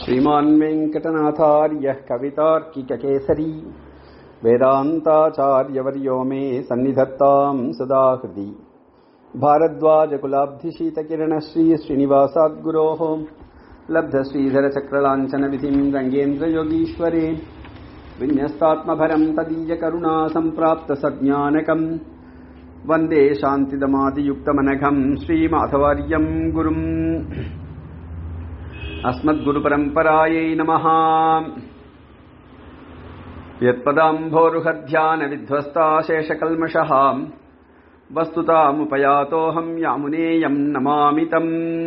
श्रीमान् वेङ्कटनाथार्यः कवितार्किककेसरी वेदान्ताचार्यवर्यो मे सन्निधत्ताम् सदा हृदि भारद्वाजकुलाब्धिशीतकिरणश्रीश्रीनिवासाद्गुरोः लब्धश्रीधरचक्रलाञ्छनविधिम् रङ्गेन्द्रयोगीश्वरे विन्यस्तात्मभरम् तदीयकरुणा सम्प्राप्तसज्ञानकम् वन्दे शान्तिदमादियुक्तमनघम् श्रीमाधवार्यम् गुरुम् अस्मद्गुरुपरम्परायै नमः यत्पदाम्भोरुहध्यानविध्वस्ता शेषकल्मषः वस्तुतामुपयातोऽहम् यामुनेयम् नमामि तम्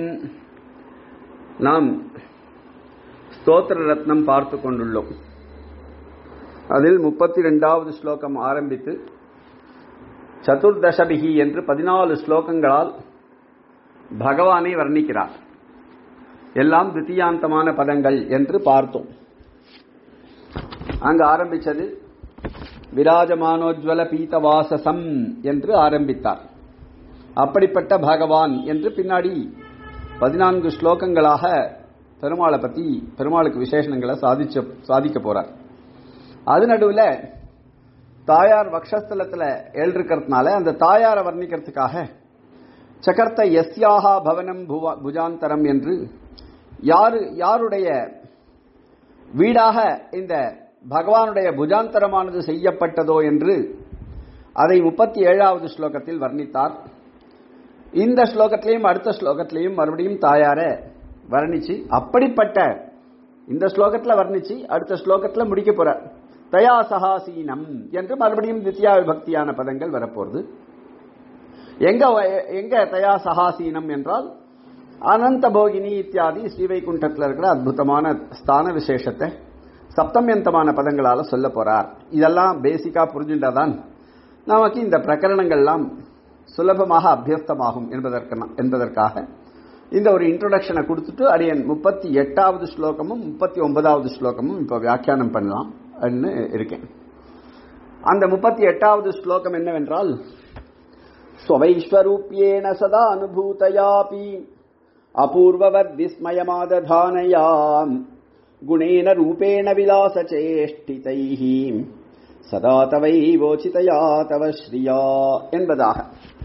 நாம் ஸ்தோத்திர ரத்னம் பார்த்து கொண்டுள்ளோம் அதில் முப்பத்தி ரெண்டாவது ஸ்லோகம் ஆரம்பித்து சதுர்தசபிகி என்று பதினாலு ஸ்லோகங்களால் பகவானை வர்ணிக்கிறார் எல்லாம் தித்தியாந்தமான பதங்கள் என்று பார்த்தோம் அங்கு ஆரம்பிச்சது விராஜமானோஜ்வல பீதவாசசம் என்று ஆரம்பித்தார் அப்படிப்பட்ட பகவான் என்று பின்னாடி பதினான்கு ஸ்லோகங்களாக பெருமாளை பத்தி பெருமாளுக்கு விசேஷணங்களை சாதிச்ச சாதிக்க போறார் அது நடுவில் தாயார் வக்ஷஸ்தலத்தில் எழுதிருக்கிறதுனால அந்த தாயாரை வர்ணிக்கிறதுக்காக சகர்த்த எஸ்யாகா பவனம் புஜாந்தரம் என்று யாரு யாருடைய வீடாக இந்த பகவானுடைய புஜாந்தரமானது செய்யப்பட்டதோ என்று அதை முப்பத்தி ஏழாவது ஸ்லோகத்தில் வர்ணித்தார் இந்த ஸ்லோகத்திலையும் அடுத்த ஸ்லோகத்திலையும் மறுபடியும் தாயார வர்ணிச்சு அப்படிப்பட்ட இந்த ஸ்லோகத்தில் வர்ணிச்சு அடுத்த ஸ்லோகத்தில் முடிக்க போற தயா சகாசீனம் என்று மறுபடியும் தித்யா விபக்தியான பதங்கள் வரப்போகுது எங்க எங்க தயா சகாசீனம் என்றால் அனந்த போகினி இத்தியாதி ஸ்ரீவைகுண்டத்தில் இருக்கிற அற்புதமான ஸ்தான விசேஷத்தை சப்தமியந்தமான பதங்களால சொல்ல போறார் இதெல்லாம் பேசிக்கா புரிஞ்சுட்டாதான் நமக்கு இந்த பிரகரணங்கள்லாம் சுலபமாக அபியஸ்தமாகும் என்பதற்கு என்பதற்காக இந்த ஒரு இன்ட்ரோடக்ஷனை கொடுத்துட்டு அரியன் முப்பத்தி எட்டாவது ஸ்லோகமும் முப்பத்தி ஒன்பதாவது ஸ்லோகமும் இப்போ வியாக்கியானம் பண்ணலாம் இருக்கேன் அந்த முப்பத்தி எட்டாவது ஸ்லோகம் என்னவென்றால் ஸ்வவைஸ்வரூப்யேன சதா அனுபூதயாபி அபூர்வவத் விஸ்மயமாததானயா குணேன ரூபேண விலாசச்சேஷ்டிதைः சதா தவைவோச்சிதயா தவ ஸ்ரீயா என்பதாக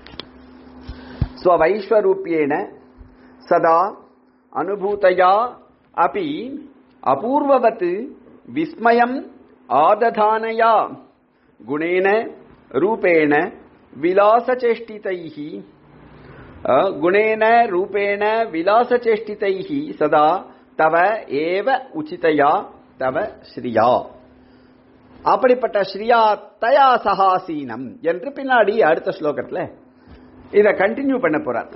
ஸ்வவைஸ்வரூப்யேன சதா அனுபூதயா அபி அபூர்வவத் விஸ்மயம் ஆததானயா குணேன ரூபேண விலாசச்சேஷ்டிதைः குணேன ரூபேண விலாசச்சேஷ்டிதைः சதா தவ ஏவ உச்சிதயா தவ ஸ்ரீயா அப்படிப்பட்ட ஸ்ரீயா தயா சகாசீனம் என்று பின்னாடி அடுத்த ஸ்லோகத்தில் இதை கண்டினியூ பண்ண போறார்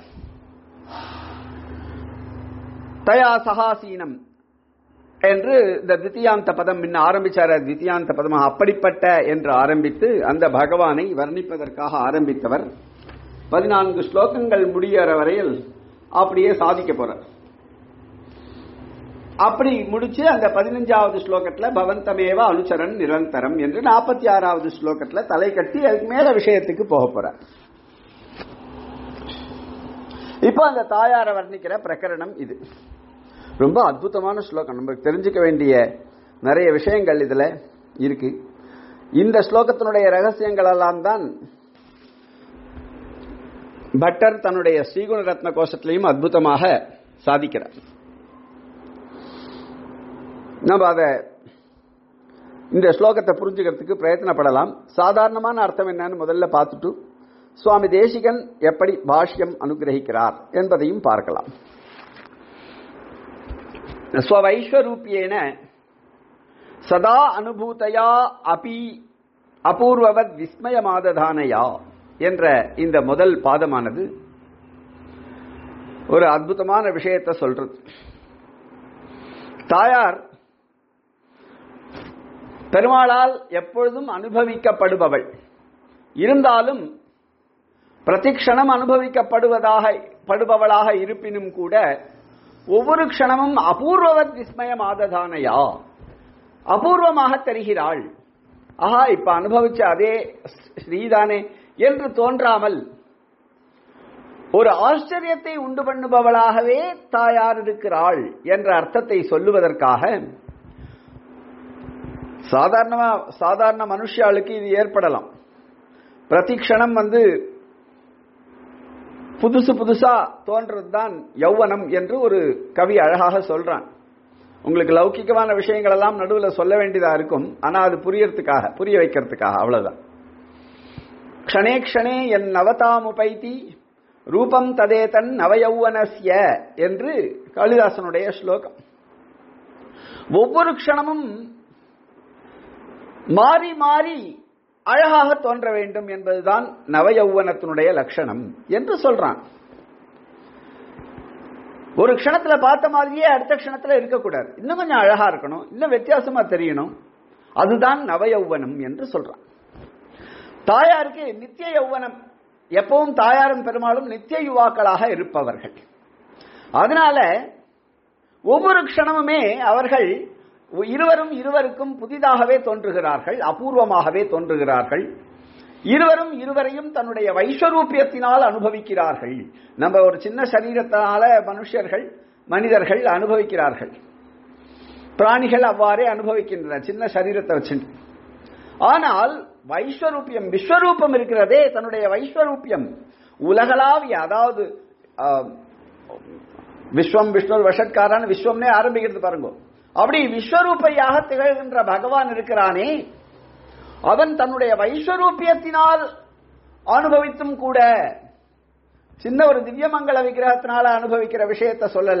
தயா சகாசீனம் என்று இந்த தித்தியாந்த பதம் முன்ன ஆரம்பிச்சார தித்தியாந்த பதமாக அப்படிப்பட்ட என்று ஆரம்பித்து அந்த பகவானை வர்ணிப்பதற்காக ஆரம்பித்தவர் பதினான்கு ஸ்லோகங்கள் முடிகிற வரையில் அப்படியே சாதிக்க போறார் அப்படி முடிச்சு அந்த பதினஞ்சாவது ஸ்லோகத்துல பவந்தமேவ அனுச்சரன் நிரந்தரம் என்று நாற்பத்தி ஆறாவது ஸ்லோகத்துல தலை கட்டி அதுக்கு மேல விஷயத்துக்கு போக போறார் இப்போ அந்த தாயார வர்ணிக்கிற பிரகரணம் இது ரொம்ப அற்புதமான ஸ்லோகம் நமக்கு தெரிஞ்சுக்க வேண்டிய நிறைய விஷயங்கள் இதுல இருக்கு இந்த ஸ்லோகத்தினுடைய ரகசியங்கள் எல்லாம் தான் பட்டர் தன்னுடைய ஸ்ரீகுண ரத்ன கோஷத்திலையும் அற்புதமாக சாதிக்கிறார் நம்ம அதை இந்த ஸ்லோகத்தை புரிஞ்சுக்கிறதுக்கு பிரயத்தனப்படலாம் சாதாரணமான அர்த்தம் என்னன்னு முதல்ல பார்த்துட்டு சுவாமி தேசிகன் எப்படி பாஷ்யம் அனுகிரகிக்கிறார் என்பதையும் பார்க்கலாம் ஸ்வவைஸ்வரூபியேன சதா அனுபூதையா அபி அபூர்வவத் விஸ்மயமாததானயா என்ற இந்த முதல் பாதமானது ஒரு அற்புதமான விஷயத்தை சொல்றது தாயார் பெருமாளால் எப்பொழுதும் அனுபவிக்கப்படுபவள் இருந்தாலும் பிரதிக்ஷணம் அனுபவிக்கப்படுவதாக படுபவளாக இருப்பினும் கூட ஒவ்வொரு க்ஷணமும் அபூர்வவத் விஸ்மயமாததானையா அபூர்வமாக தெரிகிறாள் ஆஹா இப்ப அனுபவிச்ச அதே ஸ்ரீதானே என்று தோன்றாமல் ஒரு ஆச்சரியத்தை உண்டு பண்ணுபவளாகவே தாயார் இருக்கிறாள் என்ற அர்த்தத்தை சொல்லுவதற்காக சாதாரணமா சாதாரண மனுஷாளுக்கு இது ஏற்படலாம் பிரதிக்ஷணம் வந்து புதுசு புதுசா தோன்றதுதான் யௌவனம் என்று ஒரு கவி அழகாக சொல்றான் உங்களுக்கு லௌகிகமான விஷயங்கள் எல்லாம் நடுவில் சொல்ல வேண்டியதா இருக்கும் ஆனா அது புரியறதுக்காக புரிய வைக்கிறதுக்காக அவ்வளவுதான் க்ஷணே க்ஷணே என் நவதாமுபைத்தி ரூபம் ததே தன் நவயௌவனஸ்ய என்று காளிதாசனுடைய ஸ்லோகம் ஒவ்வொரு க்ஷணமும் மாறி மாறி அழகாக தோன்ற வேண்டும் என்பதுதான் நவயௌவனத்தினுடைய லட்சணம் என்று சொல்றான் ஒரு க்ஷணத்துல பார்த்த மாதிரியே அடுத்த க்ஷணத்துல இருக்கக்கூடாது இன்னும் கொஞ்சம் அழகா இருக்கணும் இன்னும் வித்தியாசமா தெரியணும் அதுதான் நவயௌவனம் என்று சொல்றான் தாயாருக்கு நித்திய யௌவனம் எப்பவும் தாயாரும் பெருமாளும் நித்திய யுவாக்களாக இருப்பவர்கள் அதனால ஒவ்வொரு க்ஷணமுமே அவர்கள் இருவரும் இருவருக்கும் புதிதாகவே தோன்றுகிறார்கள் அபூர்வமாகவே தோன்றுகிறார்கள் இருவரும் இருவரையும் தன்னுடைய வைஸ்வரூபியத்தினால் அனுபவிக்கிறார்கள் நம்ம ஒரு சின்ன சரீரத்தினால மனுஷர்கள் மனிதர்கள் அனுபவிக்கிறார்கள் பிராணிகள் அவ்வாறே அனுபவிக்கின்றன சின்ன சரீரத்தை வச்சு ஆனால் வைஸ்வரூபியம் விஸ்வரூபம் இருக்கிறதே தன்னுடைய வைஸ்வரூபியம் உலகளாவிய அதாவது விஸ்வம் விஷ்ணு வஷட்காரான விஸ்வம்னே ஆரம்பிக்கிறது பாருங்க அப்படி விஸ்வரூபையாக திகழ்கின்ற பகவான் இருக்கிறானே அவன் தன்னுடைய வைஸ்வரூபியத்தினால் அனுபவித்தும் கூட சின்ன ஒரு திவ்யமங்கல விக்கிரகத்தினால அனுபவிக்கிற விஷயத்தை சொல்லல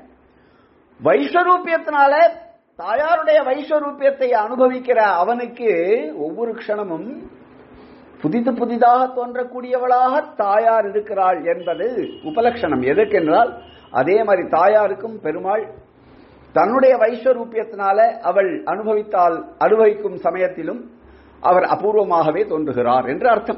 வைஸ்வரூபியத்தினால தாயாருடைய வைஸ்வரூபியத்தை அனுபவிக்கிற அவனுக்கு ஒவ்வொரு க்ஷணமும் புதிது புதிதாக தோன்றக்கூடியவளாக தாயார் இருக்கிறாள் என்பது உபலட்சணம் எதற்கென்றால் அதே மாதிரி தாயாருக்கும் பெருமாள் தன்னுடைய வைஸ்வரூபியத்தினால அவள் அனுபவித்தால் அனுபவிக்கும் சமயத்திலும் அவர் அபூர்வமாகவே தோன்றுகிறார் என்று அர்த்தம்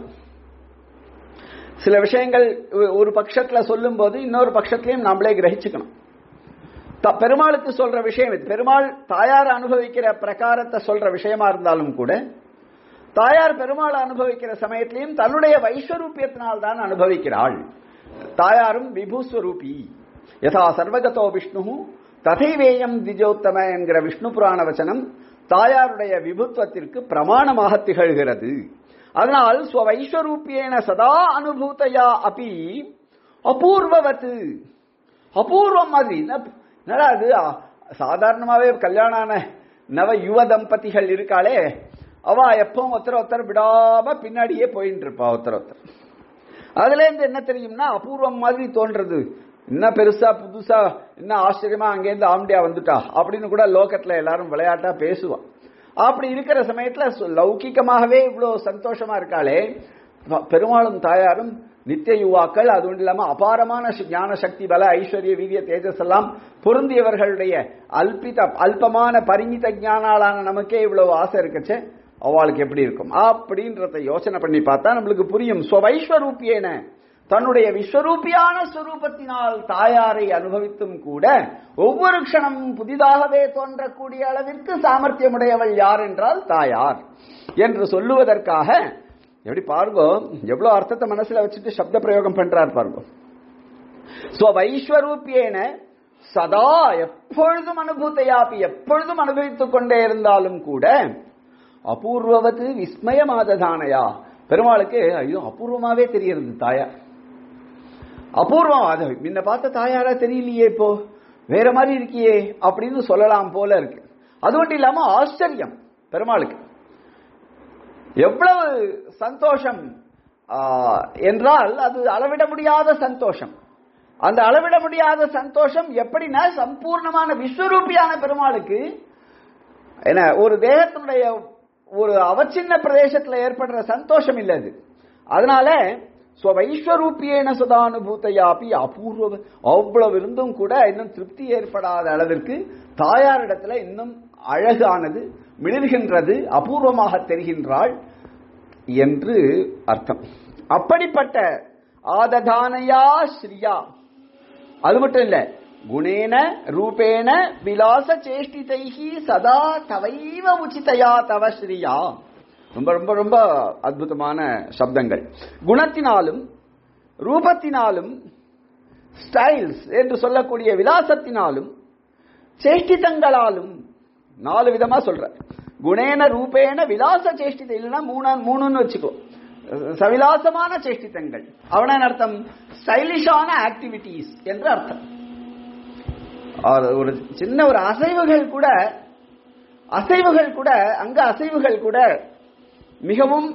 சில விஷயங்கள் ஒரு பட்சத்துல சொல்லும் போது இன்னொரு பட்சத்திலையும் நாமளே கிரகிச்சுக்கணும் பெருமாளுக்கு சொல்ற விஷயம் இது பெருமாள் தாயார் அனுபவிக்கிற பிரகாரத்தை சொல்ற விஷயமா இருந்தாலும் கூட தாயார் பெருமாள் அனுபவிக்கிற சமயத்திலையும் தன்னுடைய வைஸ்வரூபியத்தினால் தான் அனுபவிக்கிறாள் தாயாரும் விபூஸ்வரூபி யதா சர்வகதோ விஷ்ணு ததைவேயம் திஜோத்தம என்கிற விஷ்ணு புராண வச்சனம் தாயாருடைய விபுத்துவத்திற்கு பிரமாணமாக திகழ்கிறது அதனால் ஸ்வவைஸ்வரூபியேன சதா அனுபூத்தையா அப்பி அபூர்வவத்து அபூர்வம் மாதிரி என்னடா அது சாதாரணமாவே கல்யாணம் ஆன நவ யுவ தம்பதிகள் இருக்காளே அவ எப்பவும் ஒருத்தர் ஒருத்தர் விடாம பின்னாடியே போயிட்டு இருப்பா ஒருத்தர் ஒருத்தர் அதுல இருந்து என்ன தெரியும்னா அபூர்வம் மாதிரி தோன்றது என்ன பெருசா புதுசா என்ன ஆச்சரியமா அங்கேருந்து ஆம்டியா வந்துட்டா அப்படின்னு கூட லோகத்துல எல்லாரும் விளையாட்டா பேசுவான் அப்படி இருக்கிற சமயத்துல லௌகிக்கமாகவே இவ்வளவு சந்தோஷமா இருக்காளே பெருமாளும் தாயாரும் நித்திய யுவாக்கள் அது ஒன்றும் இல்லாம அபாரமான ஞான சக்தி பல ஐஸ்வர்ய வீரிய தேஜஸ் எல்லாம் பொருந்தியவர்களுடைய அல்பித அல்பமான பரிமித ஞானாலான நமக்கே இவ்வளவு ஆசை இருக்கச்சே அவளுக்கு எப்படி இருக்கும் அப்படின்றத யோசனை பண்ணி பார்த்தா நம்மளுக்கு புரியும் ஸ்வவைஸ்வரூப்பியேன தன்னுடைய விஸ்வரூபியான ஸ்வரூபத்தினால் தாயாரை அனுபவித்தும் கூட ஒவ்வொரு க்ஷணமும் புதிதாகவே தோன்றக்கூடிய அளவிற்கு சாமர்த்தியமுடையவள் யார் என்றால் தாயார் என்று சொல்லுவதற்காக எப்படி பாருங்கோ எவ்வளவு அர்த்தத்தை மனசுல வச்சுட்டு சப்த பிரயோகம் பண்றார் பாருங்க ஸ்வவைஸ்வரூபியேன சதா எப்பொழுதும் அனுபூத்தையாப்பி எப்பொழுதும் அனுபவித்துக் கொண்டே இருந்தாலும் கூட அபூர்வவது விஸ்மயமாததானையா பெருமாளுக்கு ஐயோ அபூர்வமாவே தெரியுது தாயார் அபூர்வம் அது முன்ன பார்த்த தாயாரா தெரியலையே இப்போ வேற மாதிரி இருக்கியே அப்படின்னு சொல்லலாம் போல இருக்கு அது மட்டும் இல்லாம ஆச்சரியம் பெருமாளுக்கு எவ்வளவு சந்தோஷம் என்றால் அது அளவிட முடியாத சந்தோஷம் அந்த அளவிட முடியாத சந்தோஷம் எப்படின்னா சம்பூர்ணமான விஸ்வரூபியான பெருமாளுக்கு என்ன ஒரு தேகத்தினுடைய ஒரு அவச்சின்ன பிரதேசத்துல ஏற்படுற சந்தோஷம் இல்லை அது அதனால ஸ்வவைஸ்வரூபியேன சதானுபூத்தையாப்பி அபூர்வ அவ்வளவு இருந்தும் கூட இன்னும் திருப்தி ஏற்படாத அளவிற்கு தாயாரிடத்துல இன்னும் அழகானது மிளிர்கின்றது அபூர்வமாக தெரிகின்றாள் என்று அர்த்தம் அப்படிப்பட்ட ஆததானையா ஸ்ரீயா அது மட்டும் இல்ல குணேன ரூபேன விலாச சேஷ்டிதைஹி சதா தவைவ உச்சிதையா தவ ஸ்ரீயா ரொம்ப ரொம்ப ரொம்ப அற்புதமான சப்தங்கள் குணத்தினாலும் ரூபத்தினாலும் ஸ்டைல்ஸ் என்று சொல்லக்கூடிய விலாசத்தினாலும் சேஷ்டிதங்களாலும் நாலு விதமா சொல்ற குணேன ரூபேன விலாச சேஷ்டிதம் இல்லைன்னா மூணா மூணுன்னு வச்சுக்கோ சவிலாசமான சேஷ்டிதங்கள் அவன அர்த்தம் ஸ்டைலிஷான ஆக்டிவிட்டீஸ் என்று அர்த்தம் ஒரு சின்ன ஒரு அசைவுகள் கூட அசைவுகள் கூட அங்க அசைவுகள் கூட மிகவும்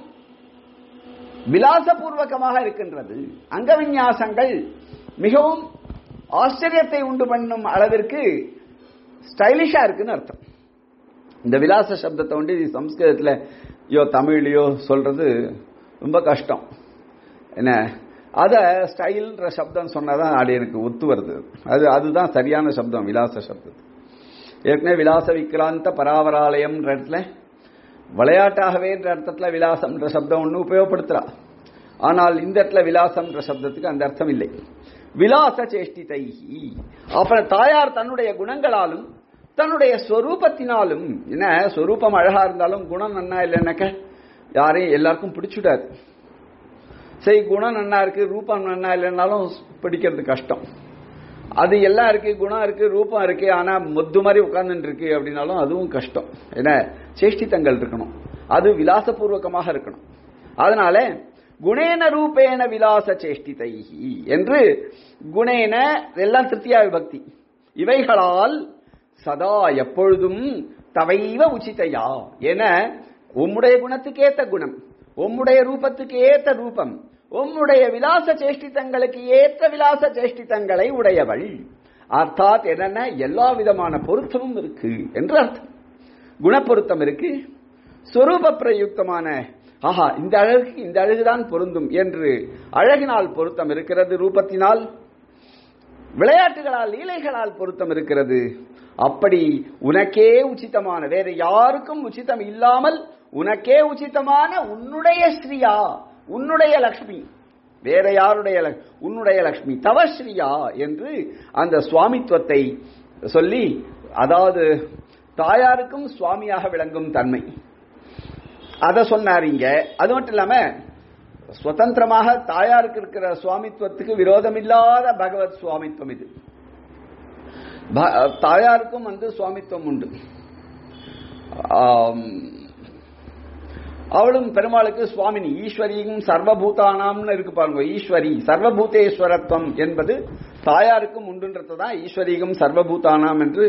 விலாசபூர்வகமாக இருக்கின்றது அங்க விநியாசங்கள் மிகவும் ஆச்சரியத்தை உண்டு பண்ணும் அளவிற்கு ஸ்டைலிஷா இருக்குன்னு அர்த்தம் இந்த விலாச சப்தத்தை வந்து சம்ஸ்கிருதத்தில் யோ தமிழ்லையோ சொல்றது ரொம்ப கஷ்டம் என்ன அத ஸ்டைல்ன்ற சப்தம் சொன்னாதான் அது எனக்கு ஒத்து வருது அது அதுதான் சரியான சப்தம் விலாச சப்தம் ஏற்கனவே விலாச விக்ராந்த பராவராலயம்ன்ற இடத்துல விளையாட்டாகவேன்ற அர்த்தத்துல விலாசம்ன்ற சப்தம் ஒன்று உபயோகப்படுத்துறா ஆனால் இந்த இடத்துல விலாசம்ன்ற சப்தத்துக்கு அந்த அர்த்தம் இல்லை விலாச சேஷ்டிதை அப்புறம் தாயார் தன்னுடைய குணங்களாலும் தன்னுடைய ஸ்வரூபத்தினாலும் என்ன ஸ்வரூபம் அழகா இருந்தாலும் குணம் நன்னா இல்லைன்னாக்க யாரையும் எல்லாருக்கும் பிடிச்சுடாது சரி குணம் நன்னா இருக்கு ரூபம் நன்னா இல்லைன்னாலும் பிடிக்கிறது கஷ்டம் அது எல்லாம் இருக்கு குணம் இருக்கு ரூபம் இருக்கு ஆனா மொத்து மாதிரி உட்கார்ந்துட்டு இருக்கு அப்படின்னாலும் அதுவும் கஷ்டம் ஏன்னா சேஷ்டித்தங்கள் இருக்கணும் அது விலாசபூர்வகமாக இருக்கணும் அதனால குணேன ரூபேன விலாச சேஷ்டிதை என்று குணேன எல்லாம் திருத்தியா விபக்தி இவைகளால் சதா எப்பொழுதும் தவைவ உச்சிதையா என உம்முடைய குணத்துக்கு ஏத்த குணம் உம்முடைய ரூபத்துக்கு ஏத்த ரூபம் உம்முடைய விலாச சேஷ்டித்தங்களுக்கு ஏற்ற விலாச சேஷ்டித்தங்களை உடையவள் அர்த்தாத் என்னென்ன எல்லா விதமான பொருத்தமும் இருக்கு என்று அர்த்தம் குணப்பொருத்தம் இருக்கு சொரூப பிரயுக்தமான ஆஹா இந்த அழகுக்கு இந்த அழகுதான் பொருந்தும் என்று அழகினால் பொருத்தம் இருக்கிறது ரூபத்தினால் விளையாட்டுகளால் லீலைகளால் பொருத்தம் இருக்கிறது அப்படி உனக்கே உச்சிதமான வேற யாருக்கும் உச்சிதம் இல்லாமல் உனக்கே உச்சிதமான உன்னுடைய ஸ்ரீயா உன்னுடைய லக்ஷ்மி வேற யாருடைய உன்னுடைய லக்ஷ்மி தவஸ்ரீயா என்று அந்த சுவாமித்துவத்தை சொல்லி அதாவது தாயாருக்கும் சுவாமியாக விளங்கும் தன்மை அதை சொன்னார் இங்க அது மட்டும் இல்லாம சுதந்திரமாக தாயாருக்கு இருக்கிற சுவாமித்துவத்துக்கு விரோதம் இல்லாத பகவத் சுவாமித்துவம் இது தாயாருக்கும் வந்து சுவாமித்துவம் உண்டு அவளும் பெருமாளுக்கு சுவாமினி ஈஸ்வரியும் சர்வபூதானாம்னு இருக்கு பாருங்க ஈஸ்வரி சர்வபூதேஸ்வரத்துவம் என்பது தாயாருக்கும் உண்டுன்றது தான் ஈஸ்வரியும் சர்வபூதானாம் என்று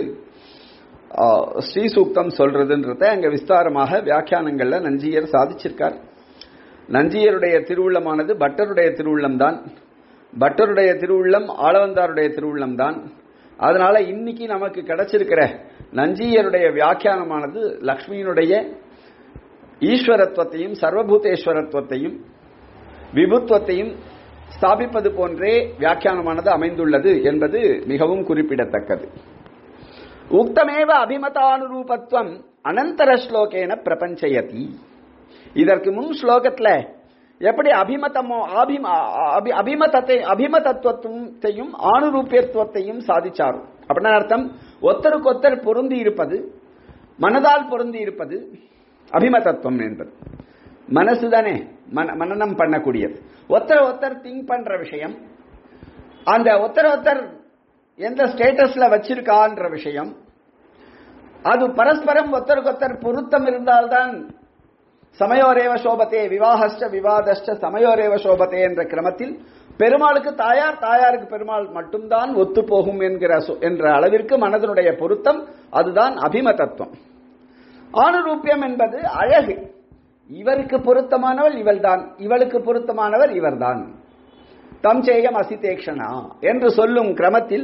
ஸ்ரீசூக்தம் சொல்றதுன்றத அங்க விஸ்தாரமாக வியாக்கியானங்கள்ல நஞ்சியர் சாதிச்சிருக்கார் நஞ்சியருடைய திருவுள்ளமானது பட்டருடைய திருவுள்ளம் தான் பட்டருடைய திருவுள்ளம் ஆளவந்தாருடைய திருவுள்ளம் தான் அதனால இன்னைக்கு நமக்கு கிடைச்சிருக்கிற நஞ்சியருடைய வியாக்கியானமானது லக்ஷ்மியினுடைய ஈஸ்வரத்துவத்தையும் சர்வபூதேஸ்வரத்துவத்தையும் விபுத்துவத்தையும் ஸ்தாபிப்பது போன்றே வியாக்கியானமானது அமைந்துள்ளது என்பது மிகவும் குறிப்பிடத்தக்கது உக்தமேவ அபிமதானுரூபத்துவம் அனந்தர ஸ்லோகேன பிரபஞ்சயதி இதற்கு முன் ஸ்லோகத்துல எப்படி அபிமதமோ அபிமதத்தை அபிமதத்துவத்தையும் ஆணுரூபியத்துவத்தையும் சாதிச்சாரும் அப்படின்னா அர்த்தம் ஒத்தருக்கொத்தர் பொருந்தி இருப்பது மனதால் பொருந்தி இருப்பது அபிமதத்துவம் என்பது மனசு தானே மனநம் பண்ணக்கூடியது ஒத்தர் ஒத்தர் திங்க் பண்ற விஷயம் அந்த ஒத்தர் ஒத்தர் எந்த ஸ்டேட்டஸ்ல வச்சிருக்கான்ற விஷயம் அது பரஸ்பரம் ஒத்தருக்கொத்தர் பொருத்தம் இருந்தால்தான் சமயோரேவ சோபத்தே விவாகஸ்ட விவாதஸ்ட சமயோரேவ சோபத்தே என்ற கிரமத்தில் பெருமாளுக்கு தாயார் தாயாருக்கு பெருமாள் மட்டும்தான் ஒத்து போகும் என்கிற என்ற அளவிற்கு மனதனுடைய பொருத்தம் அதுதான் அபிமதத்துவம் ஆணுரூபியம் என்பது அழகு இவருக்கு பொருத்தமானவள் இவள்தான் இவளுக்கு பொருத்தமானவர் இவர்தான் தம் சேயம் அசிதேக்ஷனா என்று சொல்லும் கிரமத்தில்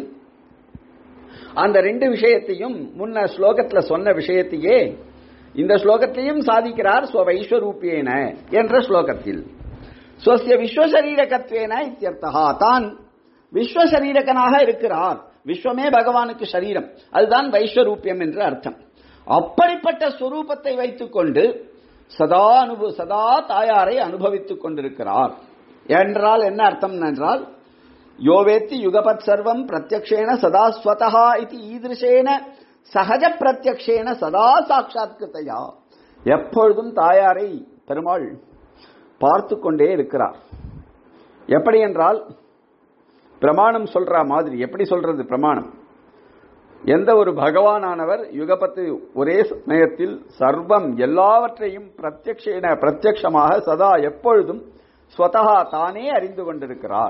அந்த ரெண்டு விஷயத்தையும் முன்ன ஸ்லோகத்துல சொன்ன விஷயத்தையே இந்த ஸ்லோகத்தையும் சாதிக்கிறார் ஸ்வவைஸ்வரூபியேன என்ற ஸ்லோகத்தில் ஸ்வசிய விஸ்வசரீரகத்வேன இத்தியர்த்தகா தான் விஸ்வசரீரகனாக இருக்கிறார் விஸ்வமே பகவானுக்கு சரீரம் அதுதான் வைஸ்வரூபியம் என்று அர்த்தம் அப்படிப்பட்ட ஸ்வரூபத்தை வைத்துக்கொண்டு சதா அனுபவ சதா தாயாரை அனுபவித்துக் கொண்டிருக்கிறார் என்றால் என்ன அர்த்தம் என்றால் யோவேத்தி யுகபத் சர்வம் பிரத்யக்ஷேன சதா ஸ்வதா இது ஈதிருஷேன சகஜ பிரத்யக்ஷேன சதா சாட்சாத்கிருத்தையா எப்பொழுதும் தாயாரை பெருமாள் பார்த்து கொண்டே இருக்கிறார் எப்படி என்றால் பிரமாணம் சொல்ற மாதிரி எப்படி சொல்றது பிரமாணம் எந்த ஒரு பகவானானவர் யுகபத்து ஒரே சமயத்தில் சர்வம் எல்லாவற்றையும் பிரத்யக்ஷேன பிரத்யக்ஷமாக சதா எப்பொழுதும் ஸ்வதகா தானே அறிந்து கொண்டிருக்கிறார்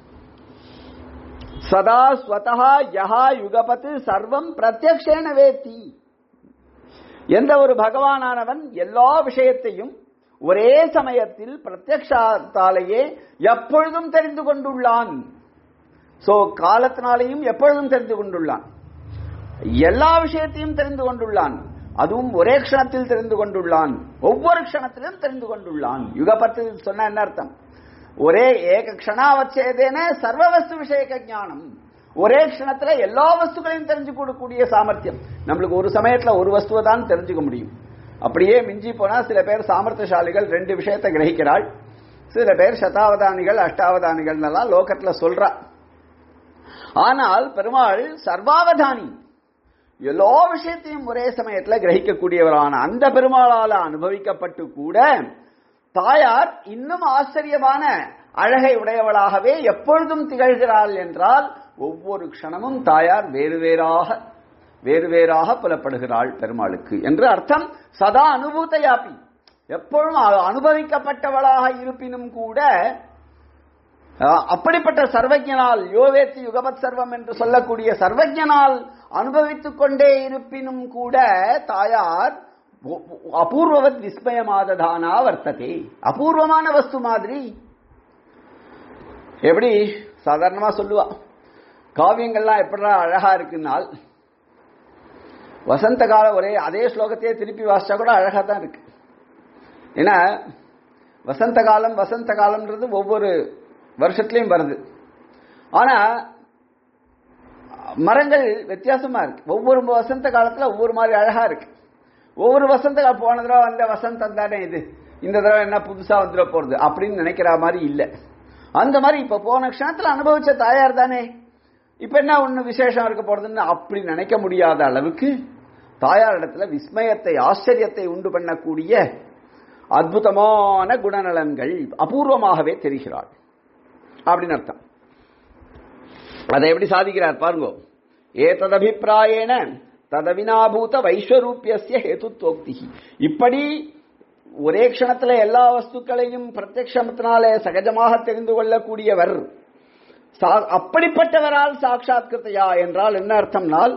சதா ஸ்வதகா யஹா யுகபத்து சர்வம் பிரத்யக்ஷேன வேத்தி எந்த ஒரு பகவானானவன் எல்லா விஷயத்தையும் ஒரே சமயத்தில் பிரத்யக்ஷாத்தாலேயே எப்பொழுதும் தெரிந்து கொண்டுள்ளான் சோ காலத்தினாலேயும் எப்பொழுதும் தெரிந்து கொண்டுள்ளான் எல்லா விஷயத்தையும் தெரிந்து கொண்டுள்ளான் அதுவும் ஒரே க்ஷணத்தில் தெரிந்து கொண்டுள்ளான் ஒவ்வொரு க்ஷணத்திலும் தெரிந்து கொண்டுள்ளான் யுகபத்து சொன்ன என்ன அர்த்தம் ஒரே ஏக க்ஷணாவச்சேதேன சர்வ வஸ்து விஷயக ஞானம் ஒரே க்ஷணத்துல எல்லா வஸ்துகளையும் தெரிஞ்சு கொடுக்கக்கூடிய சாமர்த்தியம் நம்மளுக்கு ஒரு சமயத்துல ஒரு வஸ்துவை தான் தெரிஞ்சுக்க முடியும் அப்படியே மிஞ்சி போனா சில பேர் சாமர்த்தியசாலிகள் ரெண்டு விஷயத்தை கிரகிக்கிறாள் சில பேர் சதாவதானிகள் அஷ்டாவதானிகள் எல்லாம் லோகத்துல சொல்றா ஆனால் பெருமாள் சர்வாவதானி எல்லா விஷயத்தையும் ஒரே சமயத்துல கிரகிக்கக்கூடியவரான அந்த பெருமாளால அனுபவிக்கப்பட்டு கூட தாயார் இன்னும் ஆச்சரியமான அழகை உடையவளாகவே எப்பொழுதும் திகழ்கிறாள் என்றால் ஒவ்வொரு க்ஷணமும் தாயார் வேறு வேறாக வேறு வேறாக புலப்படுகிறாள் பெருமாளுக்கு என்று அர்த்தம் சதா அனுபூத்தையாப்பி எப்பொழுதும் அனுபவிக்கப்பட்டவளாக இருப்பினும் கூட அப்படிப்பட்ட சர்வஜனால் யோவேத்தி யுகபத் சர்வம் என்று சொல்லக்கூடிய சர்வஜனால் அனுபவித்துக் கொண்டே இருப்பினும் கூட தாயார் அபூர்வவத் விஸ்மயமாததானா வர்த்ததே அபூர்வமான வஸ்து மாதிரி எப்படி சாதாரணமா சொல்லுவா காவியங்கள்லாம் எப்படா அழகா இருக்குன்னால் வசந்த காலம் ஒரே அதே ஸ்லோகத்தையே திருப்பி வாசிச்சா கூட அழகா தான் இருக்கு ஏன்னா வசந்த காலம் வசந்த காலம்ன்றது ஒவ்வொரு வருஷத்துலயும் வருது ஆனா மரங்கள் வித்தியாசமா இருக்கு ஒவ்வொரு வசந்த காலத்துல ஒவ்வொரு மாதிரி அழகா இருக்கு ஒவ்வொரு வசந்த காலம் போன தடவை வந்த வசந்தம் தானே இது இந்த தடவை என்ன புதுசா வந்துட போறது அப்படின்னு நினைக்கிற மாதிரி இல்லை அந்த மாதிரி இப்ப போன க்ஷணத்துல அனுபவிச்ச தாயார் தானே இப்ப என்ன ஒண்ணு விசேஷம் இருக்க போறதுன்னு அப்படி நினைக்க முடியாத அளவுக்கு தாயார் இடத்துல விஸ்மயத்தை ஆச்சரியத்தை உண்டு பண்ணக்கூடிய அற்புதமான குணநலன்கள் அபூர்வமாகவே தெரிகிறாள் அப்படின்னு அர்த்தம் அதை எப்படி சாதிக்கிறார் பாருங்க ஏ ததபிப்பிராயேன ததவினாபூத வைஸ்வரூபியசிய ஹேதுத்வோக்தி இப்படி ஒரே க்ஷணத்துல எல்லா வஸ்துக்களையும் பிரத்யக்ஷத்தினாலே சகஜமாக தெரிந்து கொள்ளக்கூடியவர் அப்படிப்பட்டவரால் சாட்சாத்கிருத்தையா என்றால் என்ன அர்த்தம்னால்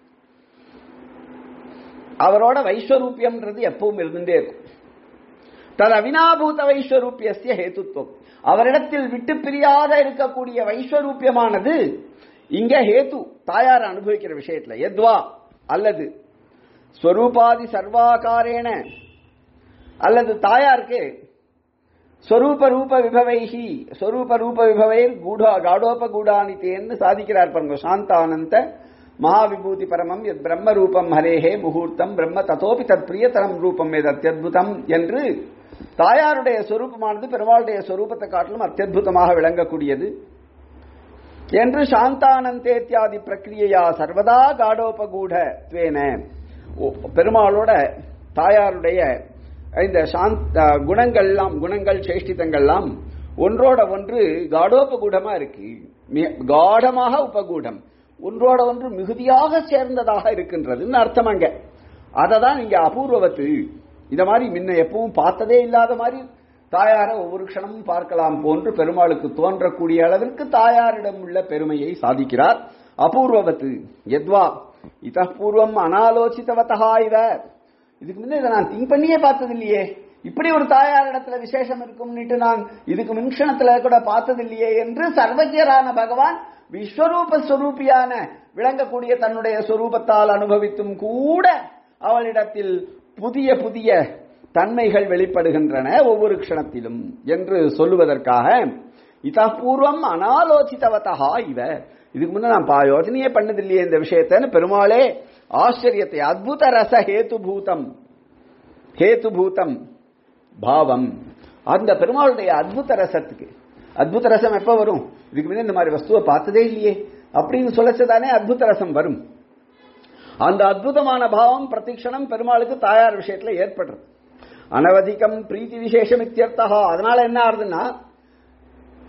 அவரோட வைஸ்வரூபியம்ன்றது எப்பவும் இருந்துட்டே இருக்கும் தது அவினாபூத வைஸ்வரூபியசிய ஹேத்துத்வம் அவரிடத்தில் விட்டு பிரியாத இருக்கக்கூடிய வைஸ்வரூபியமானது இங்க ஹேத்து தாயார் அனுபவிக்கிற விஷயத்துல எத்வா அல்லது ஸ்வரூபாதி சர்வாகாரேன அல்லது தாயாருக்கு ஸ்வரூப ரூப விபவைஹி ஸ்வரூப ரூப விபவைர் கூடா காடோப கூடானித்தேன்னு சாதிக்கிறார் பாருங்க சாந்தானந்த மகாவிபூதி பரமம் எத் பிரம்ம ரூபம் ஹரேஹே முகூர்த்தம் பிரம்ம ததோபி தத் பிரியதரம் ரூபம் எது அத்தியுதம் என்று தாயாருடைய சொரூபமானது பெருமாளுடைய சொரூபத்தை காட்டிலும் அத்தியுதமாக விளங்கக்கூடியது என்று சாந்தானந்தேத்தியாதி பிரக்கிரியா சர்வதா காடோபகூட துவேன பெருமாளோட தாயாருடைய இந்த சாந்த குணங்கள்லாம் குணங்கள் சேஷ்டிதங்கள்லாம் ஒன்றோட ஒன்று காடோபகூடமா இருக்கு காடமாக உபகூடம் ஒன்றோட ஒன்று மிகுதியாக சேர்ந்ததாக இருக்கின்றதுன்னு அர்த்தம் அங்க அதை தான் இங்க அபூர்வத்து இத மாதிரி முன்ன எப்பவும் பார்த்ததே இல்லாத மாதிரி தாயார ஒவ்வொரு க்ஷணமும் பார்க்கலாம் போன்று பெருமாளுக்கு தோன்றக்கூடிய அளவிற்கு தாயாரிடம் உள்ள பெருமையை சாதிக்கிறார் அபூர்வவத்து எத்வா இத பூர்வம் அனாலோசித்தவத்தகா இவ இதுக்கு முன்ன இதை நான் திங்க் பண்ணியே பார்த்தது இல்லையே இப்படி ஒரு தாயார் இடத்துல விசேஷம் இருக்கும்னுட்டு நான் இதுக்கு மின்ஷணத்துல கூட பார்த்தது இல்லையே என்று சர்வஜரான பகவான் விஸ்வரூப ஸ்வரூபியான விளங்கக்கூடிய தன்னுடைய சொரூபத்தால் அனுபவித்தும் கூட அவளிடத்தில் புதிய புதிய தன்மைகள் வெளிப்படுகின்றன ஒவ்வொரு க்ஷணத்திலும் என்று சொல்லுவதற்காக இதபூர்வம் அனாலோசித்தவத்தகா இவ இதுக்கு முன்ன நான் பா- யோசனையே பண்ணதில்லையே இந்த விஷயத்தைன்னு பெருமாளே ஆச்சரியத்தை அத்புத ரச ஹேதுபூதம் ஹேதுபூதம் பாவம் அந்த பெருமாளுடைய அத்புத ரசத்துக்கு அத்புத ரசம் எப்ப வரும் இதுக்கு முன்ன இந்த மாதிரி வஸ்துவை பார்த்ததே இல்லையே அப்படின்னு சொல்லச்சதானே அத்புத ரசம் வரும் அந்த அற்புதமான பாவம் பிரதிக்ஷணம் பெருமாளுக்கு தாயார் விஷயத்துல ஏற்படுறது அனவதிகம் பிரீத்தி விசேஷம் இத்தியர்த்தகா அதனால என்ன ஆறுதுன்னா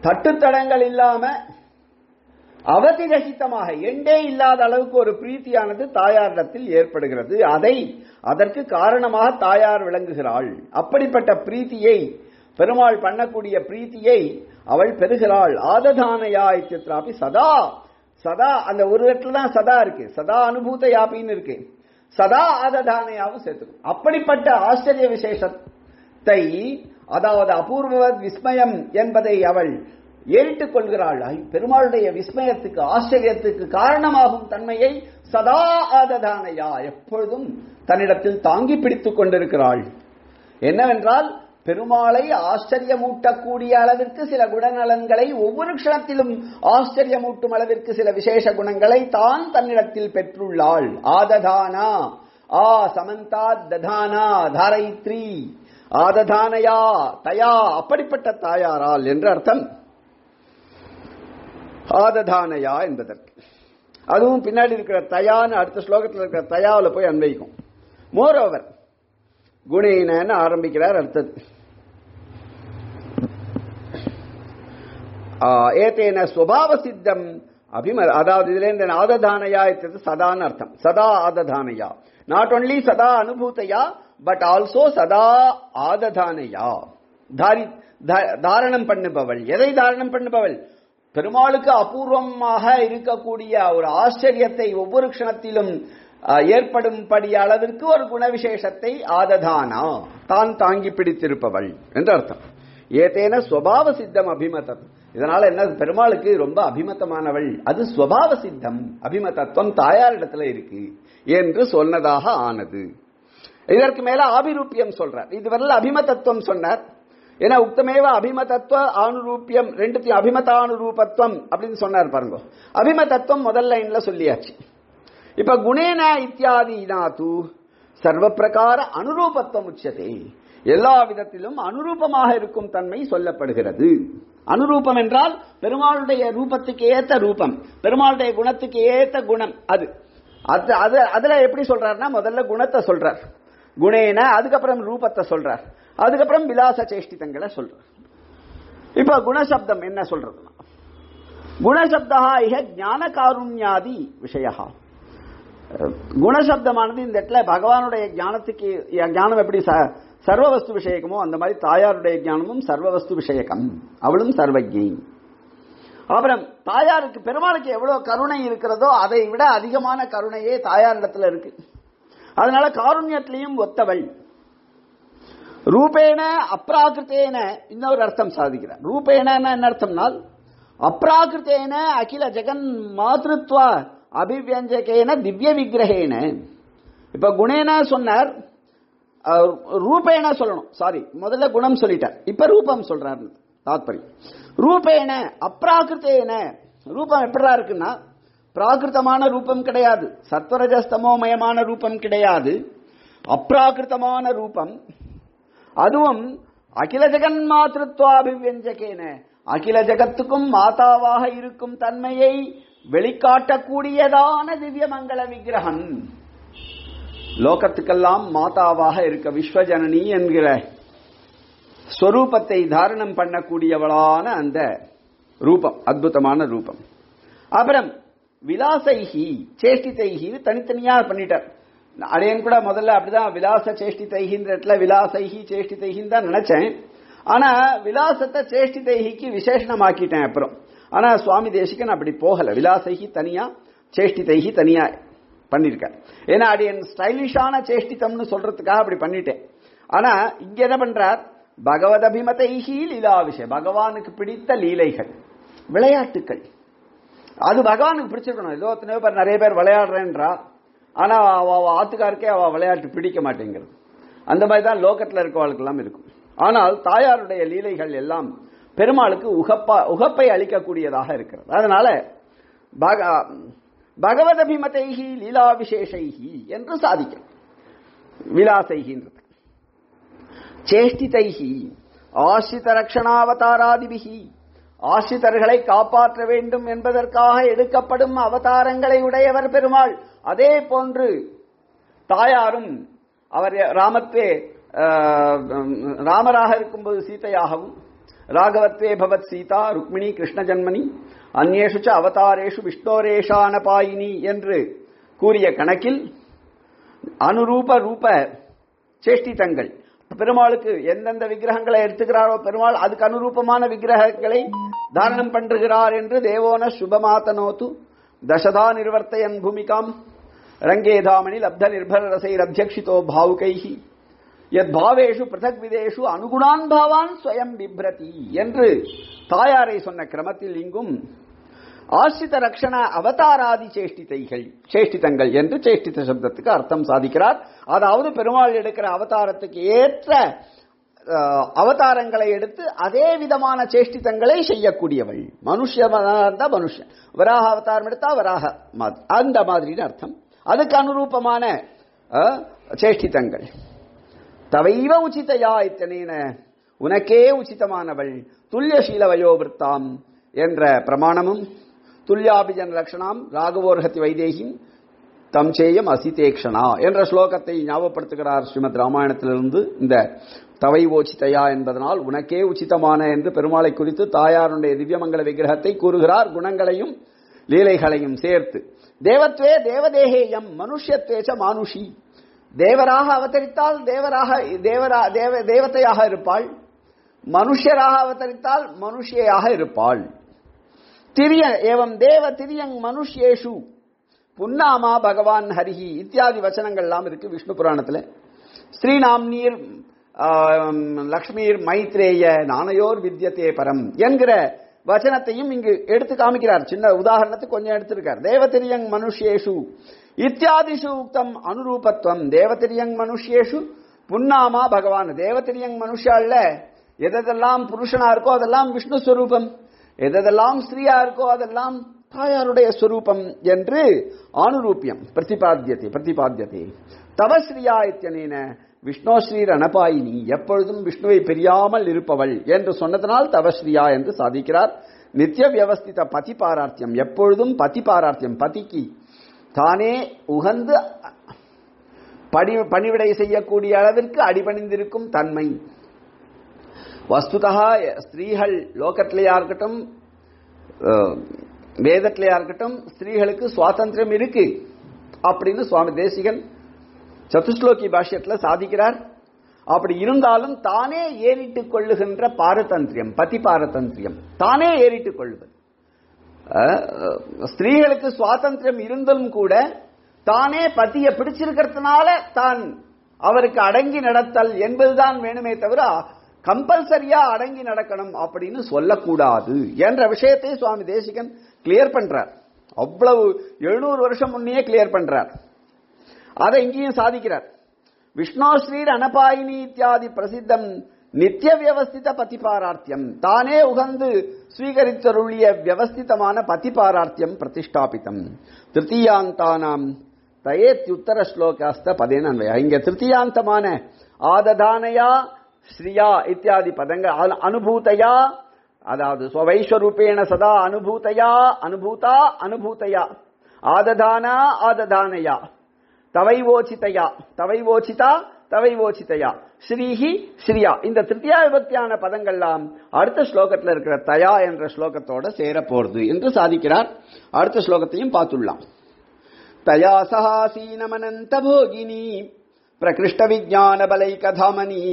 தட்டுத்தடங்கள் இல்லாம அவதிரகிதமாக எண்டே இல்லாத அளவுக்கு ஒரு பிரீத்தியானது தாயாரிடத்தில் ஏற்படுகிறது அதை அதற்கு காரணமாக தாயார் விளங்குகிறாள் அப்படிப்பட்ட பிரீத்தியை பெருமாள் பண்ணக்கூடிய பிரீத்தியை அவள் பெறுகிறாள் ஆததானயா இத்தியத்ராபி சதா சதா அந்த ஒரு இடத்துல தான் சதா இருக்கு சதா அனுபூத யாப்பின்னு இருக்கு சதா ஆததானையாவும் சேர்த்துக்கும் அப்படிப்பட்ட ஆச்சரிய விசேஷத்தை அதாவது அபூர்வவத் விஸ்மயம் என்பதை அவள் ஏறிட்டுக் கொள்கிறாள் ஐ, பெருமாளுடைய விஸ்மயத்துக்கு ஆச்சரியத்துக்கு காரணமாகும் தன்மையை சதா ஆததானையா எப்பொழுதும் தன்னிடத்தில் தாங்கி பிடித்துக் கொண்டிருக்கிறாள் என்னவென்றால் பெருமாளை ஆச்சரியமூட்டக்கூடிய அளவிற்கு சில குணநலன்களை ஒவ்வொரு க்ஷணத்திலும் ஆச்சரியமூட்டும் அளவிற்கு சில விசேஷ குணங்களை தான் தன்னிடத்தில் பெற்றுள்ளாள் ஆததானா ஆ சமந்தா ததானா தாரைத்ரி ஆததானயா தயா அப்படிப்பட்ட தாயாரால் என்று அர்த்தம் ஆததானயா என்பதற்கு அதுவும் பின்னாடி இருக்கிற தயான்னு அடுத்த ஸ்லோகத்தில் இருக்கிற தயாவில் போய் அன்வைக்கும் மோரோவர் குணேனன்னு ஆரம்பிக்கிறார் அடுத்தது ஆ, ஏதேன சுவாவ சித்தம் அபிம அதாவது இதுல இந்த ஆததானயா இத்தது சதான்னு அர்த்தம் சதா ஆததானயா நாட் ஒன்லி சதா அனுபூதையா பட் ஆல்சோ சதா ஆததானயா தாரி தா- தாரணம் பண்ணுபவள் எதை தாரணம் பண்ணுபவள் பெருமாளுக்கு அபூர்வமாக இருக்கக்கூடிய ஒரு ஆச்சரியத்தை ஒவ்வொரு க்ஷணத்திலும் ஆ, ஏற்படும்படி அளவிற்கு ஒரு குணவிசேஷத்தை ஆததானா தான் தாங்கி பிடித்திருப்பவள் என்று அர்த்தம் ஏதேன ஸ்வபாவ சித்தம் அபிமதம் இதனால என்ன பெருமாளுக்கு ரொம்ப அபிமதமானவள் அது ஸ்வபாவ சித்தம் அபிமதத்துவம் தாயாரிடத்துல இருக்கு என்று சொன்னதாக ஆனது இதற்கு மேல ஆபிரூபியம் சொல்றார் இதுவரையில் அபிமதத்துவம் சொன்னார் ஏன்னா உக்தமேவ அபிமதத்துவ ஆணுரூபியம் ரெண்டுத்தையும் அபிமதானுரூபத்துவம் அப்படின்னு சொன்னார் பாருங்க அபிமதத்துவம் முதல் லைன்ல சொல்லியாச்சு இப்ப குணேன இத்தியாதி நாத்து சர்வ பிரகார அனுரூபத்துவம் உச்சதே எல்லா விதத்திலும் அனுரூபமாக இருக்கும் தன்மை சொல்லப்படுகிறது அனுரூபம் என்றால் பெருமாளுடைய ரூபத்துக்கு ஏத்த ரூபம் பெருமாளுடைய குணத்துக்கு ஏத்த குணம் அது அது அது அதுல எப்படி சொல்றாருன்னா முதல்ல குணத்தை சொல்றார் குணேன அதுக்கப்புறம் ரூபத்தை சொல்றார் அதுக்கப்புறம் விலாச சேஷ்டிதங்களை சொல்றார் இப்ப குணசப்தம் என்ன சொல்றதுன்னா குணசப்தா இக ஞான காருண்யாதி விஷயா குணசப்தமானது இந்த இடத்துல பகவானுடைய ஞானத்துக்கு ஞானம் எப்படி ச- சர்வ வஸ்து விஷயக்கமோ அந்த மாதிரி தாயாருடைய ஞானமும் சர்வ வஸ்து விஷயக்கம் அவளும் சர்வஜி அப்புறம் தாயாருக்கு பெருமாளுக்கு எவ்வளவு கருணை இருக்கிறதோ அதை விட அதிகமான கருணையே தாயாரிடத்துல இருக்கு அதனால காருண்யத்திலையும் ஒத்தவள் ரூபேண அப்ராகிருத்தேன இன்னொரு அர்த்தம் சாதிக்கிறார் ரூபேன என்ன அர்த்தம்னால் அப்ராகிருத்தேன அகில ஜெகன் மாதృత్వ அபிவியஞ்சகேன திவ்ய விக்கிரகேன இப்ப குணேன சொன்னார் அஹ், ரூபேண சொல்லணும் சாரி முதல்ல குணம் சொல்லிட்டார் இப்ப ரூபம் சொல்றாரு தாத்பரியம் ரூபேண அப்ராகிருத்தேன ரூபம் எப்படிடா இருக்குன்னா பிராகிருத்தமான ரூபம் கிடையாது சத்வரஜஸ்தமோமயமான ரூபம் கிடையாது அப்ராகிருத்தமான ரூபம் அதுவும் அகில ஜெகன் மாத்திருத்வாபிவியஞ்சகேன அகில ஜெகத்துக்கும் மாதாவாக இருக்கும் தன்மையை வெளிக்காட்டக்கூடியதான திவ்ய மங்கள விக்கிரகம் லோகத்துக்கெல்லாம் மாதாவாக இருக்க விஸ்வஜனனி என்கிற ஸ்வரூபத்தை தாரணம் பண்ணக்கூடியவளான அந்த ரூபம் அற்புதமான ரூபம் அப்புறம் விலாசைஹி சேஷ்டிதைஹி தனித்தனியா பண்ணிட்டார் அடையன் கூட முதல்ல அப்படிதான் விலாச சேஷ்டிதைகின்ற இடத்துல விலாசைஹி சேஷ்டிதைகின்னு தான் நினைச்சேன் ஆனா விலாசத்தை சேஷ்டிதைஹிக்கு விசேஷணமாக்கிட்டேன் அப்புறம் ஆனா சுவாமி தேசிகன் அப்படி போகல விலாசைஹி தனியா சேஷ்டிதைஹி தனியா பண்ணிருக்கார் ஏன்னா அடியன் ஸ்டைலிஷான சேஷ்டிதம்னு சொல்றதுக்காக அப்படி பண்ணிட்டேன் ஆனா இங்க என்ன பண்றார் பகவத் அபிமதைஹி லீலா விஷயம் பகவானுக்கு பிடித்த லீலைகள் விளையாட்டுக்கள் அது பகவானுக்கு பிடிச்சிருக்கணும் ஏதோ எத்தனையோ பேர் நிறைய பேர் விளையாடுறேன்றா ஆனா அவ அவ ஆத்துக்காருக்கே அவ விளையாட்டு பிடிக்க மாட்டேங்கிறது அந்த மாதிரி தான் லோகத்துல இருக்கவளுக்கெல்லாம் இருக்கும் ஆனால் தாயாருடைய லீலைகள் எல்லாம் பெருமாளுக்கு உகப்பா உகப்பை அளிக்கக்கூடியதாக இருக்கிறது அதனால பக பகவத் அபிமதைஹி லீலா விசேஷைஹி என்று சாதிக்கும் விலாசைகின்றது சேஷ்டிதைஹி ஆசிரித ரக்ஷணாவதாராதிபிகி ஆசிரிதர்களை காப்பாற்ற வேண்டும் என்பதற்காக எடுக்கப்படும் அவதாரங்களை உடையவர் பெருமாள் அதே போன்று தாயாரும் அவர் ராமத்தே ஆஹ், ராமராக இருக்கும்போது சீதையாகவும் ராகவத்வே பவத் சீதா ருக்மிணி கிருஷ்ண ஜன்மனி அந்நேஷு ச அவதாரேஷு விஷ்ணோரேஷானபாயினி என்று கூறிய கணக்கில் அனுரூப ரூப சேஷ்டிதங்கள் பெருமாளுக்கு எந்தெந்த விக்கிரகங்களை எடுத்துக்கிறாரோ பெருமாள் அதுக்கு அனுரூபமான விக்கிரகங்களை தாரணம் பண்றுகிறார் என்று தேவோன சுபமாத்தனோத்து தசதா நிர்வர்த்தயன் பூமிகாம் ரங்கேதாமணி லப்த நிர்பர ரசைர் அத்தியக்ஷிதோ பாவுகைஹி யத் பாவேஷு பிரதக் விதேஷு அனுகுணான் பாவான் ஸ்வயம் பிப்ரதி என்று தாயாரை சொன்ன கிரமத்தில் இங்கும் ஆசிரித ரக்ஷண அவதாராதி சேஷ்டிதைகள் சேஷ்டிதங்கள் என்று சேஷ்டித சப்தத்துக்கு அர்த்தம் சாதிக்கிறார் அதாவது பெருமாள் எடுக்கிற அவதாரத்துக்கு ஏற்ற அஹ், அவதாரங்களை எடுத்து அதே விதமான சேஷ்டிதங்களை செய்யக்கூடியவள் மனுஷன் இருந்தா மனுஷன் வராக அவதாரம் எடுத்தா வராக மாதிரி. அந்த மாதிரின்னு அர்த்தம் அதுக்கு அனுரூபமான அஹ், சேஷ்டிதங்கள் தவைவ உச்சிதையா இத்தனேன உனக்கே உச்சிதமானவள் துல்லியசீல வயோவிருத்தாம் என்ற பிரமாணமும் துல்யாபிஜன் லட்சணாம் ராகவோர்ஹத்தி வைதேகிம் தம் சேயம் அசிதேக்ஷனா என்ற ஸ்லோகத்தை ஞாபகப்படுத்துகிறார் ஸ்ரீமத் ராமாயணத்திலிருந்து இந்த தவை ஓச்சிதையா என்பதனால் உனக்கே உச்சிதமான என்று பெருமாளை குறித்து தாயாருடைய திவ்யமங்கல விக்கிரகத்தை கூறுகிறார் குணங்களையும் லீலைகளையும் சேர்த்து தேவத்வே தேவதேகேயம் மனுஷ்யத்வேச்ச மானுஷி தேவராக அவதரித்தால் தேவராக தேவரா தேவ தேவதையாக இருப்பாள் மனுஷராக அவதரித்தால் மனுஷியாக இருப்பாள் திரிய ஏவம் தேவ திரியங் மனுஷ்யேஷு புன்னாமா பகவான் ஹரிஹி இத்தியாதி வச்சனங்கள் எல்லாம் இருக்கு விஷ்ணு புராணத்துல ஸ்ரீநாம்னீர் ஆம், லக்ஷ்மீர் மைத்ரேய நானையோர் வித்யதே பரம் என்கிற வச்சனத்தையும் இங்கு எடுத்து காமிக்கிறார் சின்ன உதாரணத்துக்கு கொஞ்சம் எடுத்திருக்கார் தேவதிரியங் மனுஷ்யேஷு இத்தியாதிஷு உக்தம் அனுரூபத்துவம் தேவதிரியங் மனுஷ்யேஷு புன்னாமா பகவான் தேவதிரியங் மனுஷால எதெல்லாம் புருஷனா இருக்கோ அதெல்லாம் விஷ்ணு ஸ்வரூபம் எதெல்லாம் ஸ்திரீயா இருக்கோ அதெல்லாம் தாயாருடைய ஸ்வரூபம் என்று ஆனுரூபியம் பிரதிபாத்தியத்தை பிரதிபாத்தியத்தை தவஸ்ரீயா இத்தியனேன விஷ்ணோஸ்ரீர் அனபாயினி எப்பொழுதும் விஷ்ணுவை பிரியாமல் இருப்பவள் என்று சொன்னதனால் தவஸ்ரீயா என்று சாதிக்கிறார் நித்திய வியவஸ்தித பதி பாரார்த்தியம் எப்பொழுதும் பதி பாரார்த்தியம் பதிக்கு தானே உகந்து பணி பணிவிடை செய்யக்கூடிய அளவிற்கு அடிபணிந்திருக்கும் தன்மை வஸ்துதா ஸ்திரீகள் லோகத்திலேயா இருக்கட்டும் அஹ், வேதத்திலேயா இருக்கட்டும் ஸ்திரீகளுக்கு சுவாதந்திரம் இருக்கு அப்படின்னு சுவாமி தேசிகன் சதுஸ்லோகி பாஷ்யத்துல சாதிக்கிறார் அப்படி இருந்தாலும் தானே ஏறிட்டுக் கொள்ளுகின்ற பாரதந்திரியம் பதி பாரதந்திரியம் தானே ஏறிட்டுக் கொள்வது அஹ், ஸ்திரீகளுக்கு சுவாதந்திரம் இருந்தும் கூட தானே பத்திய பிடிச்சிருக்கிறதுனால தான் அவருக்கு அடங்கி நடத்தல் என்பதுதான் வேணுமே தவிர கம்பல்சரியா அடங்கி நடக்கணும் அப்படின்னு சொல்லக்கூடாது என்ற விஷயத்தை சுவாமி தேசிகன் கிளியர் பண்றார் அவ்வளவு எழுநூறு வருஷம் முன்னையே கிளியர் பண்றார் அதை இங்கேயும் சாதிக்கிறார் விஷ்ணோஸ்ரீர் அனபாயினி இத்தியாதி பிரசித்தம் நித்திய வியவஸ்தித பதிபாரார்த்தியம் தானே உகந்து ஸ்வீகரித்தருளிய வியவஸ்திதமான பதிபாரார்த்தியம் பிரதிஷ்டாபிதம் திருத்தீயாந்தானாம் தயேத்யுத்தர ஸ்லோகாஸ்த பதேன அன்வயா இங்க திருத்தீயாந்தமான ஆததானயா ஸ்ரீயா இத்தியாதி பதங்கள் அனு- அனுபூதையா அதாவது ஸ்வவைஸ்வரூபேண சதா அனுபூதையா அனுபூதா அனுபூதையா ஆததானா ஆததானயா தவைவோச்சிதையா தவைவோச்சிதா தவைவோச்சிதையா ஸ்ரீஹி ஸ்ரீயா இந்த திருத்தியா விபக்தியான பதங்கள்லாம் அடுத்த ஸ்லோகத்தில் இருக்கிற தயா என்ற ஸ்லோகத்தோட சேர போறது என்று சாதிக்கிறார் அடுத்த ஸ்லோகத்தையும் பார்த்துள்ளலாம் தயா சகாசீனமனந்த போகினி பிரகிருஷ்ட விஜான பலைகதாமணி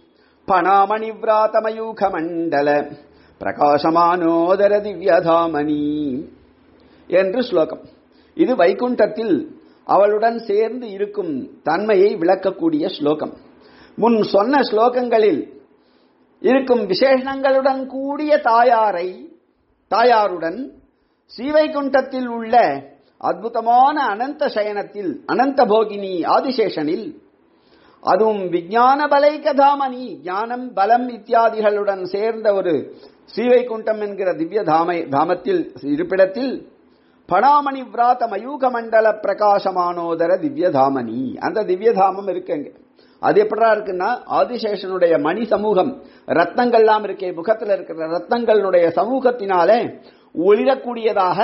பணாமணி விராதமயூக மண்டல பிரகாசமானோதர திவ்யதாமணி என்று ஸ்லோகம் இது வைகுண்டத்தில் அவளுடன் சேர்ந்து இருக்கும் தன்மையை விளக்கக்கூடிய ஸ்லோகம் முன் சொன்ன ஸ்லோகங்களில் இருக்கும் விசேஷணங்களுடன் கூடிய தாயாரை தாயாருடன் ஸ்ரீவைகுண்டத்தில் உள்ள அற்புதமான அனந்த சயனத்தில் அனந்த போகினி ஆதிசேஷனில் அதுவும் விஞ்ஞான பலை கதாமணி ஞானம் பலம் இத்தியாதிகளுடன் சேர்ந்த ஒரு ஸ்ரீவைகுண்டம் என்கிற திவ்ய தாமை தாமத்தில் இருப்பிடத்தில் பணாமணி விராத மயூக மண்டல பிரகாசமானோதர திவ்ய தாமணி அந்த திவ்ய தாமம் இருக்குங்க அது எப்படா இருக்குன்னா ஆதிசேஷனுடைய மணி சமூகம் ரத்னங்கள்லாம் இருக்கே முகத்தில் இருக்கிற ரத்னங்களுடைய சமூகத்தினாலே ஒளிரக்கூடியதாக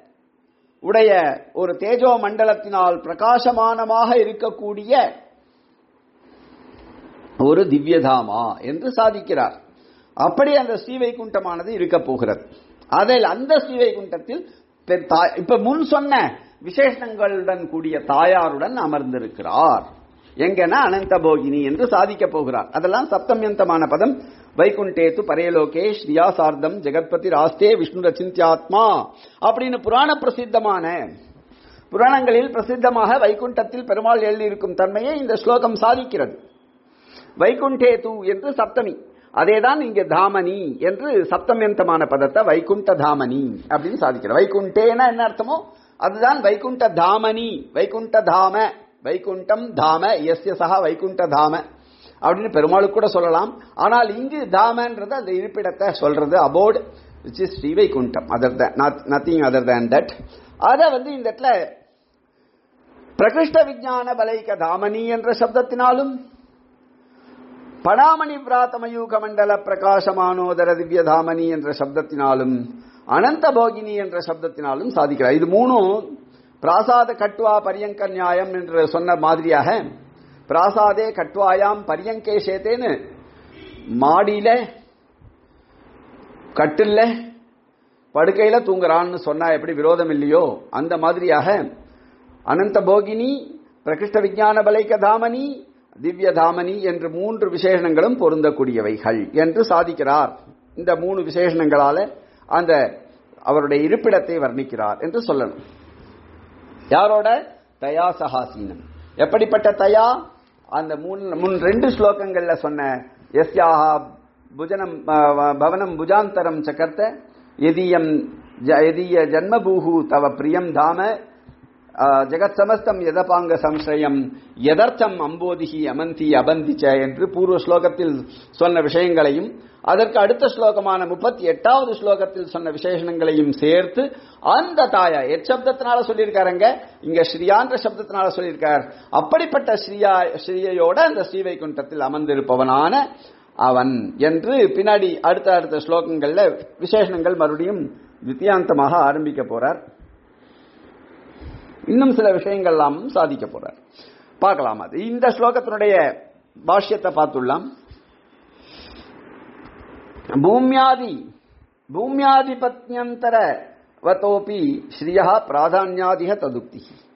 உடைய ஒரு தேஜோ மண்டலத்தினால் பிரகாசமானமாக இருக்கக்கூடிய ஒரு திவ்யதாமா என்று சாதிக்கிறார் அப்படி அந்த ஸ்ரீவைகுண்டமானது இருக்க போகிறது அதில் அந்த ஸ்ரீவைகுண்டத்தில் பெ- தாய்- இப்ப முன் சொன்ன விசேஷங்களுடன் கூடிய தாயாருடன் அமர்ந்திருக்கிறார் எங்கன்னா அனந்த போகினி என்று சாதிக்க போகிறார் அதெல்லாம் சப்தமியந்தமான பதம் வைகுண்டேத்து பரேலோகே ஸ்ரீயா சார்தம் ஜெகத்பதி ராஸ்தே விஷ்ணு ரச்சிந்தியாத்மா அப்படின்னு புராண பிரசித்தமான புராணங்களில் பிரசித்தமாக வைகுண்டத்தில் பெருமாள் எழுதியிருக்கும் தன்மையை இந்த ஸ்லோகம் சாதிக்கிறது வைகுண்டேது என்று சப்தமி அதேதான் இங்க தாமனி என்று சப்தமியந்தமான பதத்தை வைகுண்ட தாமனி அப்படின்னு சாதிக்கிறார் வைகுண்டேன என்ன அர்த்தமோ அதுதான் வைகுண்ட தாமனி வைகுண்ட தாம வைகுண்டம் தாம எஸ்ய சஹா வைகுண்ட தாம அப்படின்னு பெருமாளுக்கு கூட சொல்லலாம் ஆனால் இங்கு தாமன்றது அந்த இருப்பிடத்தை சொல்றது abode which is Sri Vaikuntam other nothing other than that அதை வந்து இந்த இடத்துல பிரகிருஷ்ட விஞ்ஞான பலைக தாமனி என்ற சப்தத்தினாலும் படாமணி பிராத்தமயூக மண்டல பிரகாசமானோதர திவ்ய தாமனி என்ற சப்தத்தினாலும் அனந்த போகினி என்ற சப்தத்தினாலும் சாதிக்கிறார் இது மூணும் பிராசாத கட்டுவா பரியங்க நியாயம் என்று சொன்ன மாதிரியாக பிராசாதே கட்டுவாயாம் பரியங்கே சேத்தேன்னு மாடியில கட்டில்ல படுக்கையில தூங்குறான்னு சொன்னா எப்படி விரோதம் இல்லையோ அந்த மாதிரியாக அனந்த போகினி பிரகிருஷ்ட விஞ்ஞான பலைக்க தாமனி திவ்ய தாமனி என்று மூன்று விசேஷணங்களும் பொருந்தக்கூடியவைகள் என்று சாதிக்கிறார் இந்த மூணு விசேஷணங்களால அந்த அவருடைய இருப்பிடத்தை வர்ணிக்கிறார் என்று சொல்லணும் யாரோட தயா சகாசீனம் எப்படிப்பட்ட தயா அந்த முன் முன் ரெண்டு ஸ்லோகங்கள்ல சொன்ன எஸ்யாஹா புஜனம் அஹ், பவனம் புஜாந்தரம் சக்கர்த்த எதியம் ஜ- எதிய ஜன்மபூஹு தவ பிரியம் தாம அஹ், ஜெகத் சமஸ்தம் எதபாங்க சம்சயம் எதர்த்தம் அம்போதிகி அமந்தி அபந்திச்ச என்று பூர்வ ஸ்லோகத்தில் சொன்ன விஷயங்களையும் அதற்கு அடுத்த ஸ்லோகமான முப்பத்தி எட்டாவது ஸ்லோகத்தில் சொன்ன விசேஷணங்களையும் சேர்த்து அந்த தாயா எச்சப்தத்தினால சொல்லியிருக்காருங்க இங்க ஸ்ரீயான்ற சப்தத்தினால சொல்லியிருக்கார் அப்படிப்பட்ட ஸ்ரீயா ஸ்ரீயோட அந்த ஸ்ரீவைகுண்டத்தில் அமர்ந்திருப்பவனான அவன் என்று பின்னாடி அடுத்த அடுத்த ஸ்லோகங்கள்ல விசேஷணங்கள் மறுபடியும் வித்தியாந்தமாக ஆரம்பிக்க போறார் இன்னும் சில விஷயங்கள்லாம் சாதிக்க போறார் பார்க்கலாம் அது இந்த ஸ்லோகத்தினுடைய பாஷ்யத்தை பார்த்துள்ளலாம் பூமியாதி பூமியாதிபத்யந்தர வத்தோபி ஸ்ரீயா பிராதான்யாதிக ததுக்தி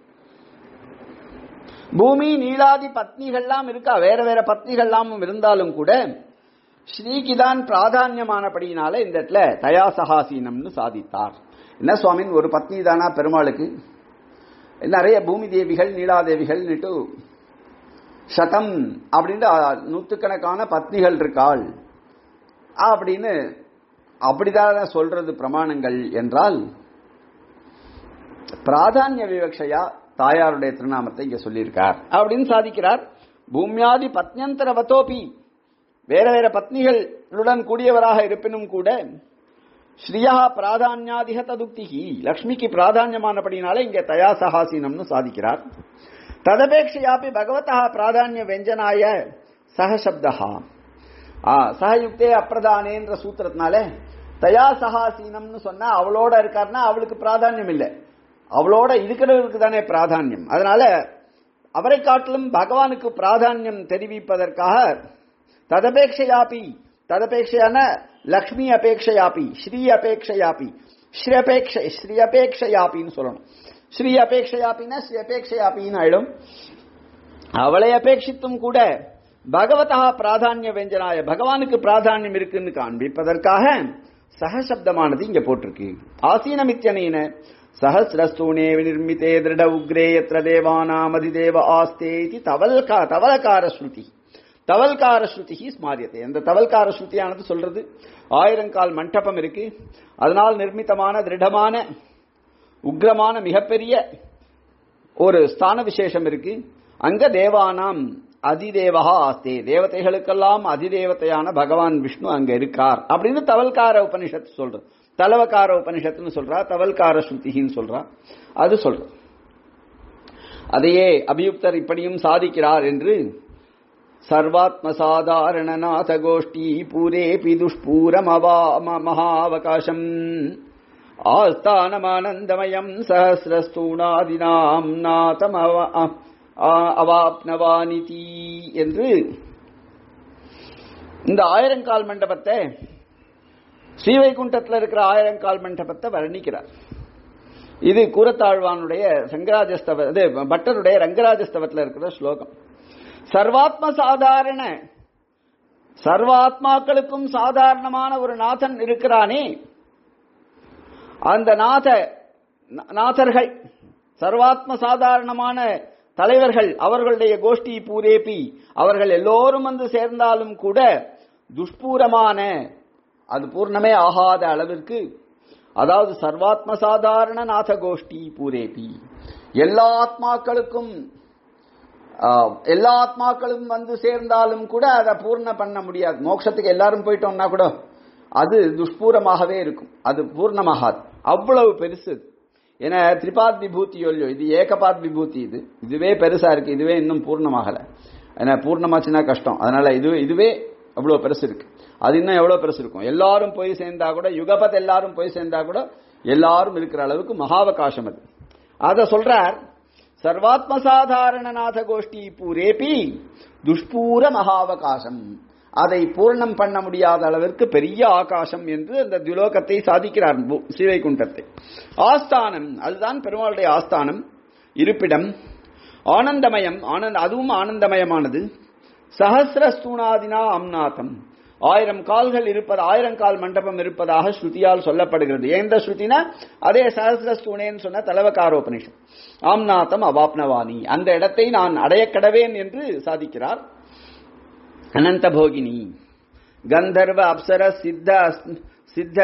பூமி நீலாதி பத்னிகள்லாம் இருக்கா வேற வேற பத்னிகள்லாம் இருந்தாலும் கூட ஸ்ரீக்குதான் பிராதான்யமானபடியினால இந்த இடத்துல தயா சகாசீனம்னு சாதித்தார் என்ன சுவாமின் ஒரு பத்னி தானா பெருமாளுக்கு நிறைய பூமி தேவிகள் நீலாதேவிகள்னுட்டு சதம் அப்படின்ட்டு நூற்றுக்கணக்கான பத்னிகள் இருக்காள் அப்படின்னு அப்படிதான் சொல்றது பிரமாணங்கள் என்றால் பிராதானிய விவக்ஷையா தாயாருடைய திருநாமத்தை இங்க சொல்லியிருக்கார் அப்படின்னு சாதிக்கிறார் பூமியாதி பத்யந்தரவத்தோபி வேற வேற பத்னிகளுடன் கூடியவராக இருப்பினும் கூட ஸ்ரீயா பிராதான்யாதிக ததுக்திகி லக்ஷ்மிக்கு பிராதான்யமானபடினால இங்க தயா சகாசீனம்னு சாதிக்கிறார் ததபேட்சையாப்பி பகவதா பிராதான்ய வெஞ்சனாய சகசப்தா ஆ சகயுக்தே அப்பிரதானேன்ற சூத்திரத்தினால தயா சகாசீனம்னு சொன்னா அவளோட இருக்காருன்னா அவளுக்கு பிராதான்யம் இல்லை அவளோட இருக்கிறவருக்கு தானே பிராதான்யம் அதனால அவரை காட்டிலும் பகவானுக்கு பிராதான்யம் தெரிவிப்பதற்காக ததபேட்சையாப்பி ததபேட்சையான லக்ஷ்மி அபேட்சையாப்பி ஸ்ரீ அபேட்சையாப்பி ஸ்ரீ அபேட்ச ஸ்ரீ அபேட்சையாப்பின்னு சொல்லணும் ஸ்ரீ அபேட்சையாப்பின்னா ஸ்ரீ அபேட்சையாப்பின்னு ஆயிடும் அவளை அபேட்சித்தும் கூட பகவதா பிராதான்ய வெஞ்சனாய பகவானுக்கு பிராதான்யம் இருக்குன்னு காண்பிப்பதற்காக சகசப்தமானது இங்க போட்டிருக்கு ஆசீனமித்யனேன சஹசிரஸ்தூணே நிர்மித்தே திருட உக்ரே எத்திர தேவானாம் அதிதேவ ஆஸ்தே இது தவல்கா தவலகார ஸ்ருதி தவல்கார ஸ்ருதி ஸ்மாரியத்தை அந்த தவல்கார ஸ்ருதியானது சொல்றது ஆயிரங்கால் மண்டபம் இருக்கு அதனால் நிர்மித்தமான திருடமான உக்ரமான மிகப்பெரிய ஒரு ஸ்தான விசேஷம் இருக்கு அங்க தேவானாம் அதிதேவா ஆஸ்தே தேவதைகளுக்கெல்லாம் அதிதேவதையான பகவான் விஷ்ணு அங்க இருக்கார் அப்படின்னு தவல்கார உபனிஷத்து சொல்றது தலவகார உபனிஷத்துன்னு சொல்றா தவல்கார ஸ்ருதின்னு சொல்றா அது சொல்ற அதையே அபியுக்தர் இப்படியும் சாதிக்கிறார் என்று சர்வாத்ம சாதாரணநாத கோஷ்டி பூரேபி துஷ்பூரமவா மகாவகாசம் ஆஸ்தானமானந்தமயம் சஹசிரஸ்தூணாதினாம் நாதம் அவாப்னவானிதி என்று இந்த ஆயிரங்கால் மண்டபத்தை ஸ்ரீவைகுண்டத்தில் இருக்கிற ஆயிரங்கால் மண்டபத்தை வர்ணிக்கிறார் இது கூரத்தாழ்வானுடைய சங்கராஜஸ்தவ இது பட்டருடைய ரங்கராஜஸ்தவத்தில் இருக்கிற ஸ்லோகம் சர்வாத்ம சாதாரண சர்வாத்மாக்களுக்கும் சாதாரணமான ஒரு நாதன் இருக்கிறானே அந்த நாத நாதர்கள் சர்வாத்ம சாதாரணமான தலைவர்கள் அவர்களுடைய கோஷ்டி பூரேபி அவர்கள் எல்லோரும் வந்து சேர்ந்தாலும் கூட துஷ்பூரமான அது பூர்ணமே ஆகாத அளவிற்கு அதாவது சர்வாத்ம சாதாரண நாத கோஷ்டி பூரேபி எல்லா ஆத்மாக்களுக்கும் ஆஹ், எல்லா ஆத்மாக்களும் வந்து சேர்ந்தாலும் கூட அதை பூர்ண பண்ண முடியாது மோட்சத்துக்கு எல்லாரும் போயிட்டோம்னா கூட அது துஷ்பூரமாகவே இருக்கும் அது பூர்ணமாகாது அவ்வளவு பெருசு இது. ஏன்னா திரிபாத் விபூதி இல்லையோ இது ஏகபாத் விபூதி இது இதுவே பெருசா இருக்கு இதுவே இன்னும் பூர்ணமாகல ஏன்னா பூர்ணமாச்சுன்னா கஷ்டம் அதனால இது இதுவே அவ்வளவு பெருசு இருக்கு அது இன்னும் எவ்வளவு பெருசு இருக்கும் எல்லாரும் போய் சேர்ந்தா கூட யுகபத் எல்லாரும் போய் சேர்ந்தா கூட எல்லாரும் இருக்கிற அளவுக்கு மகாவகாசம் அது அத சொல்றார் சர்வாத்ம சாதாரண நாத கோஷ்டி பூரேபி துஷ்பூர மகாவகாசம் அதை பூர்ணம் பண்ண முடியாத அளவிற்கு பெரிய ஆகாசம் என்று அந்த துலோகத்தை சாதிக்கிறார் பு- ஸ்ரீவைகுண்டத்தை ஆஸ்தானம் அதுதான் பெருமாளுடைய ஆஸ்தானம் இருப்பிடம் ஆனந்தமயம் ஆனந்த அதுவும் ஆனந்தமயமானது சஹசிரஸ்தூணாதினா அம்நாதம் ஆயிரம் கால்கள் இருப்பது ஆயிரம் கால் மண்டபம் இருப்பதாக ஸ்ருதியால் சொல்லப்படுகிறது எந்த ஸ்ருதினா அதே சஹசிரஸ்தூணேன்னு சொன்ன தலவகாரோபனிஷம் ஆம்நாதம் அவாப்னவாணி அந்த இடத்தை நான் அடையக் கடவேன் என்று சாதிக்கிறார் அனந்த போகினி கந்தர்வ அப்சர சித்த சித்த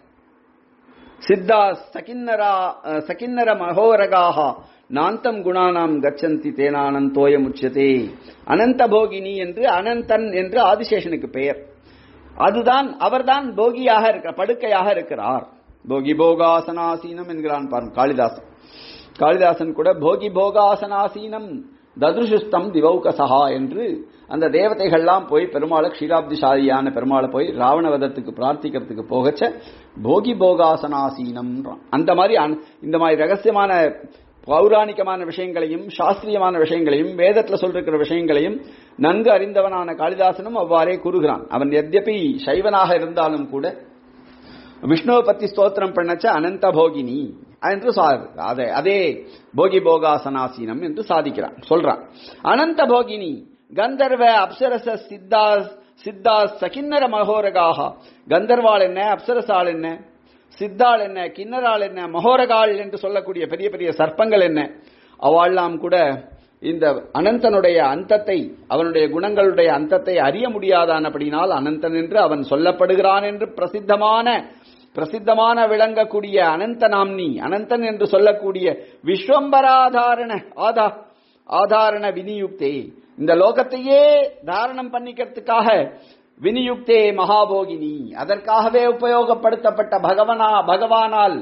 சித்தா சகின்னரா சகின்னர மகோரகாக நாந்தம் குணானாம் கச்சந்தி தேனானந்தோய முச்சதே அனந்த போகினி என்று அனந்தன் என்று ஆதிசேஷனுக்கு பெயர் அதுதான் அவர்தான் போகியாக இருக்கிற படுக்கையாக இருக்கிறார் போகி போகாசனாசீனம் என்கிறான் பாருங்க காளிதாசன் காளிதாசன் கூட போகி போகாசனாசீனம் ததுருஷுஸ்தம் திவௌகசஹா என்று அந்த தேவதைகள்லாம் போய் பெருமாளை க்ஷீராப்திசாலியான பெருமாளை போய் ராவணவதத்துக்கு பிரார்த்திக்கிறதுக்கு போகச்ச போகி போகாசனாசீனம் அந்த மாதிரி அன்- இந்த மாதிரி ரகசியமான பௌராணிகமான விஷயங்களையும் சாஸ்திரியமான விஷயங்களையும் வேதத்துல சொல்லிருக்கிற விஷயங்களையும் நன்கு அறிந்தவனான காளிதாசனும் அவ்வாறே கூறுகிறான் அவன் எத்யபி சைவனாக இருந்தாலும் கூட விஷ்ணுவை பத்தி ஸ்தோத்திரம் பண்ணச்ச அனந்த போகினி என்று சா- அதே அதே போகி போகாசனாசீனம் என்று சாதிக்கிறான் சொல்றான் அனந்த போகினி கந்தர்வ அப்சரச சித்தா சித்தா சகின்னர மகோரகாக கந்தர்வாள் என்ன அப்சரசாள் என்ன சித்தாள் என்ன கிண்ணறாள் என்ன மகோரகாள் என்று சொல்லக்கூடிய பெரிய பெரிய சர்ப்பங்கள் என்ன அவள்லாம் கூட இந்த அனந்தனுடைய அந்தத்தை அவனுடைய குணங்களுடைய அந்தத்தை அறிய முடியாதானபடினால் அனந்தன் என்று அவன் சொல்லப்படுகிறான் என்று பிரசித்தமான பிரசித்தமான விளங்கக்கூடிய அனந்த நாம்னி அனந்தன் என்று சொல்லக்கூடிய விஸ்வம்பராதாரண ஆதா ஆதாரண வினியுக்தே இந்த லோகத்தையே தாரணம் பண்ணிக்கிறதுக்காக வினியுக்தே மகாபோகினி அதற்காகவே உபயோகப்படுத்தப்பட்ட பகவனா பகவானால்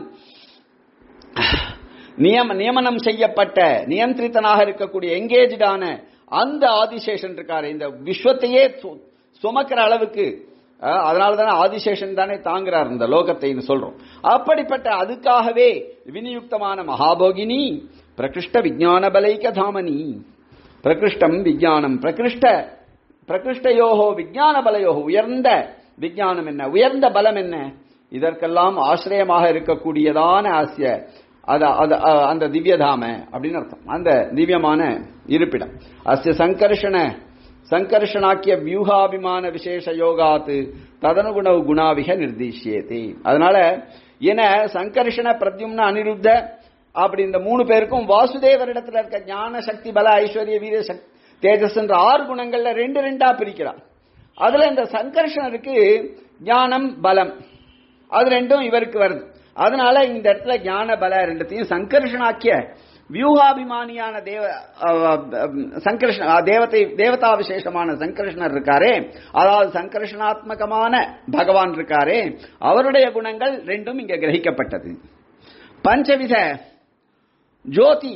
நியம நியமனம் செய்யப்பட்ட நியந்திரித்தனாக இருக்கக்கூடிய எங்கேஜான அந்த ஆதிசேஷன் இருக்காரு இந்த விஸ்வத்தையே சு- சுமக்கிற அளவுக்கு அஹ், அதனால தானே ஆதிசேஷன் தானே தாங்குறார் இந்த லோகத்தைன்னு சொல்றோம் அப்படிப்பட்ட அதுக்காகவே வினியுக்தமான மகாபோகினி பிரகிருஷ்ட விஜான பலைக்க தாமனி பிரகிருஷ்டம் விஜானம் பிரகிருஷ்ட பிரகிருஷ்டயோகோ விஜான பலயோகோ உயர்ந்த விஜானம் என்ன உயர்ந்த பலம் என்ன இதற்கெல்லாம் ஆசிரியமாக இருக்கக்கூடியதான ஆசிய அத அத அ- அந்த திவ்யதாம அப்படின்னு அர்த்தம் அந்த திவ்யமான இருப்பிடம் அஸ்ய சங்கர்ஷண சங்கர்ஷணாக்கிய வியூகாபிமான விசேஷ யோகாத்து ததனுகுண குணாவிக நிர்தேசியதே அதனால என சங்கர்ஷண பிரத்யும்ன அனிருத்த அப்படி இந்த மூணு பேருக்கும் வாசுதேவரிடத்துல இருக்க ஞான சக்தி பல ஐஸ்வர்ய வீர சக்தி தேஜஸ் என்ற ஆறு குணங்கள்ல ரெண்டு ரெண்டா பிரிக்கிறார் அதுல இந்த சங்கர்ஷணருக்கு ஞானம் பலம் அது ரெண்டும் இவருக்கு வருது அதனால இந்த இடத்துல ஞான பல ரெண்டுத்தையும் சங்கர்ஷனாக்கிய வியூகாபிமானியான தேவ அஹ், அஹ், சங்கர்ஷ அஹ், தேவதை தேவதா விசேஷமான சங்கர்ஷனர் இருக்காரே அதாவது சங்கர்ஷனாத்மகமான பகவான் இருக்காரே அவருடைய குணங்கள் ரெண்டும் இங்க கிரகிக்கப்பட்டது பஞ்சவித ஜோதி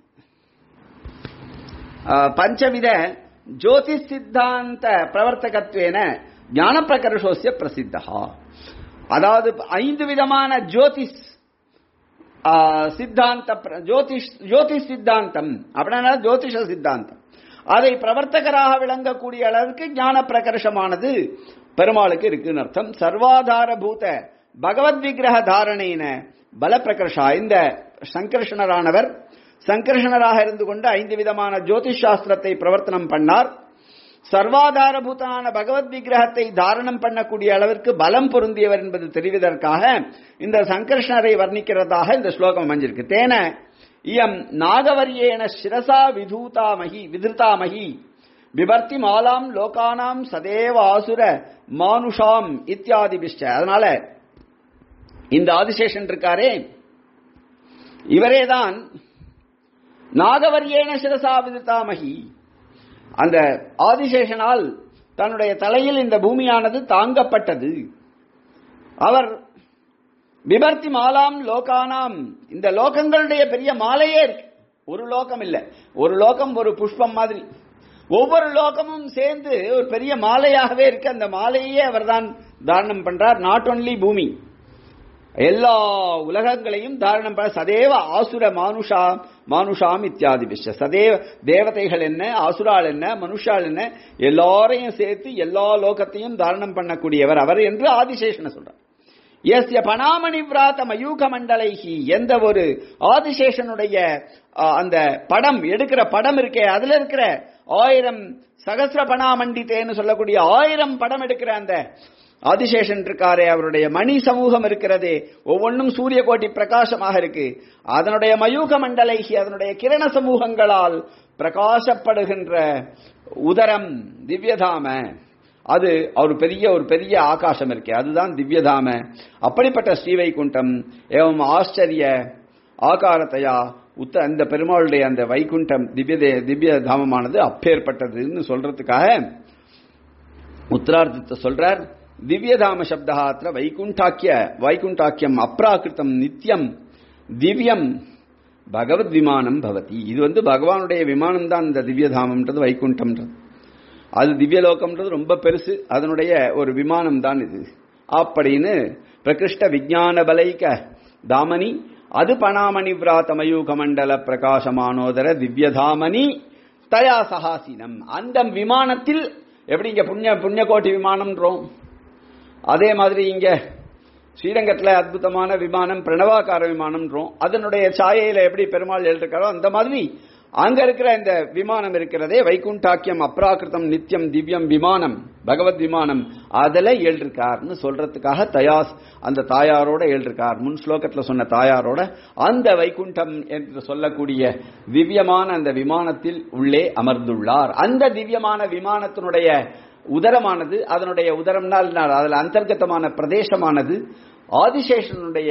அஹ், பஞ்சவித ஜோதிஷ் சித்தாந்த பிரவர்த்தகத்வேன ஞான பிரகர்ஷோசிய பிரசித்தா அதாவது ஐந்து விதமான ஜோதிஷ் ஆ, சித்தாந்த பிர- ஜோதிஷ் ஜோதிஷ் சித்தாந்தம் அப்படின்னா ஜோதிஷ சித்தாந்தம் அதை பிரவர்த்தகராக விளங்கக்கூடிய அளவுக்கு ஞான பிரகர்ஷமானது பெருமாளுக்கு இருக்குன்னு அர்த்தம் சர்வாதார பூத பகவத் விக்கிரக தாரணேன பல பிரகர்ஷா இந்த சங்கர்ஷணரானவர் சங்கர்ஷணராக இருந்து கொண்டு ஐந்து விதமான ஜோதிஷ் சாஸ்திரத்தை பிரவர்த்தனம் பண்ணார் சர்வாதாரபூதனான பகவத் விக்கிரகத்தை தாரணம் பண்ணக்கூடிய அளவிற்கு பலம் பொருந்தியவர் என்பது தெரிவதற்காக இந்த சங்கர்ஷணரை வர்ணிக்கிறதாக இந்த ஸ்லோகம் அமைஞ்சிருக்கு தேன இயம் நாகவரியேன சிரசா விதூதாமகி விதிருதாமகி விபர்த்தி மாலாம் லோகானாம் சதேவ ஆசுர மானுஷாம் இத்தியாதி அதனால இந்த ஆதிசேஷன் இருக்காரே இவரேதான் நாகவரியேன சிரசா விதிருதாமகி அந்த ஆதிசேஷனால் தன்னுடைய தலையில் இந்த பூமியானது தாங்கப்பட்டது அவர் விபர்த்தி மாலாம் லோகானாம் இந்த லோகங்களுடைய பெரிய மாலையே இருக்கு ஒரு லோகம் இல்ல ஒரு லோகம் ஒரு புஷ்பம் மாதிரி ஒவ்வொரு லோகமும் சேர்ந்து ஒரு பெரிய மாலையாகவே இருக்கு அந்த மாலையே அவர்தான் தாரணம் பண்றார் நாட் ஒன்லி பூமி எல்லா உலகங்களையும் தாரணம் பண்ண சதேவ ஆசுர மானுஷா மானுஷாம் இத்தியாதி விஷ சதேவ தேவதைகள் என்ன ஆசுரால் என்ன மனுஷால் என்ன எல்லாரையும் சேர்த்து எல்லா லோகத்தையும் தாரணம் பண்ணக்கூடியவர் அவர் என்று ஆதிசேஷன சொல்றார் எஸ்ய பணாமணி விராத மயூக மண்டலைஹி எந்த ஒரு ஆதிசேஷனுடைய அந்த படம் எடுக்கிற படம் இருக்கே அதுல இருக்கிற ஆயிரம் சகசிர பணாமண்டித்தேன்னு சொல்லக்கூடிய ஆயிரம் படம் எடுக்கிற அந்த ஆதிசேஷன் இருக்காரே அவருடைய மணி சமூகம் இருக்கிறதே ஒவ்வொன்றும் சூரிய கோட்டி பிரகாசமாக இருக்கு அதனுடைய மயூக மண்டலைகி அதனுடைய கிரண சமூகங்களால் பிரகாசப்படுகின்ற உதரம் திவ்யதாம அது ஒரு பெரிய ஒரு பெரிய ஆகாசம் இருக்கே அதுதான் திவ்யதாம அப்படிப்பட்ட ஸ்ரீவைகுண்டம் ஏவம் ஆச்சரிய ஆகாரத்தையா உத்த அந்த பெருமாளுடைய அந்த வைகுண்டம் திவ்ய திவ்ய தாமமானது அப்பேற்பட்டதுன்னு சொல்றதுக்காக உத்தரார்த்தத்தை சொல்றார் திவ்யதாம சப்தா அത്ര வைகுண்டாக்கிய வைகுண்டாக்கியம் அப்ராக்கிருத்தம் நித்தியம் திவ்யம் பகவத் விமானம் பவதி இது வந்து பகவானுடைய விமானம் தான் இந்த திவ்யதாமம்ன்றது வைகுண்டம்ன்றது அது திவ்யலோகம்ன்றது ரொம்ப பெருசு அதனுடைய ஒரு விமானம் தான் இது அப்படின்னு பிரகிருஷ்ட விஜான பலைக்க தாமனி அது பணாமணி விராத்தமயூக மண்டல பிரகாசமானோதர திவ்யதாமனி தயா சகாசீனம் அந்த விமானத்தில் எப்படி இங்க புண்ணிய புண்ணியகோட்டி விமானம்ன்றோம் அதே மாதிரி இங்க ஸ்ரீரங்கத்தில் அற்புதமான விமானம் பிரணவாக்கார விமானம்ன்றோம் அதனுடைய சாயையில எப்படி பெருமாள் எழுதிருக்காரோ அந்த மாதிரி அங்க இருக்கிற இந்த விமானம் இருக்கிறதே வைகுண்டாக்கியம் அப்ராக்கிருத்தம் நித்தியம் திவ்யம் விமானம் பகவத் விமானம் அதுல எழுதிருக்கார்னு சொல்றதுக்காக தயாஸ் அந்த தாயாரோட எழுதிருக்கார் முன் ஸ்லோகத்துல சொன்ன தாயாரோட அந்த வைகுண்டம் என்று சொல்லக்கூடிய திவ்யமான அந்த விமானத்தில் உள்ளே அமர்ந்துள்ளார் அந்த திவ்யமான விமானத்தினுடைய உதரமானது அதனுடைய உதரம்னால் அதில் அந்தர்கத்தமான பிரதேசமானது ஆதிசேஷனுடைய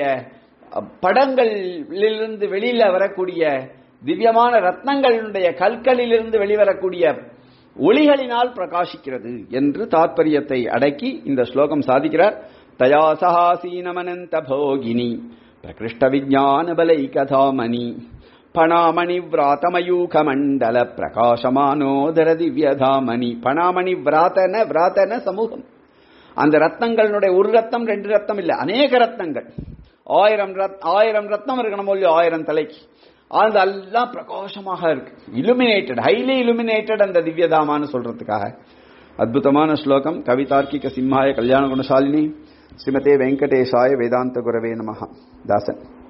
படங்களிலிருந்து வெளியில வரக்கூடிய திவ்யமான ரத்னங்களுடைய கற்களிலிருந்து வெளிவரக்கூடிய ஒளிகளினால் பிரகாசிக்கிறது என்று தாற்பயத்தை அடக்கி இந்த ஸ்லோகம் சாதிக்கிறார் தயா சகாசீனமனந்த போகினி பிரகிருஷ்ட விஜான பலை கதாமணி பணாமணி விராத்தமயூக மண்டல பிரகாசமானோதர திவ்யதாமணி பணாமணி விராத்தன விராத்தன சமூகம் அந்த ரத்னங்களுடைய ஒரு ரத்தம் ரெண்டு ரத்தம் இல்ல அநேக ரத்னங்கள் ஆயிரம் ரத் ஆயிரம் ரத்னம் இருக்கணும் இல்லையோ ஆயிரம் தலைக்கு அது எல்லாம் பிரகாசமாக இருக்கு இலுமினேட்டட் ஹைலி இலுமினேட்டட் அந்த திவ்யதாமான்னு சொல்றதுக்காக அற்புதமான ஸ்லோகம் கவிதார்க்கிக சிம்ஹாய கல்யாண குணசாலினி ஸ்ரீமதே வெங்கடேஷாய வேதாந்த குரவே நமஹ தாசன்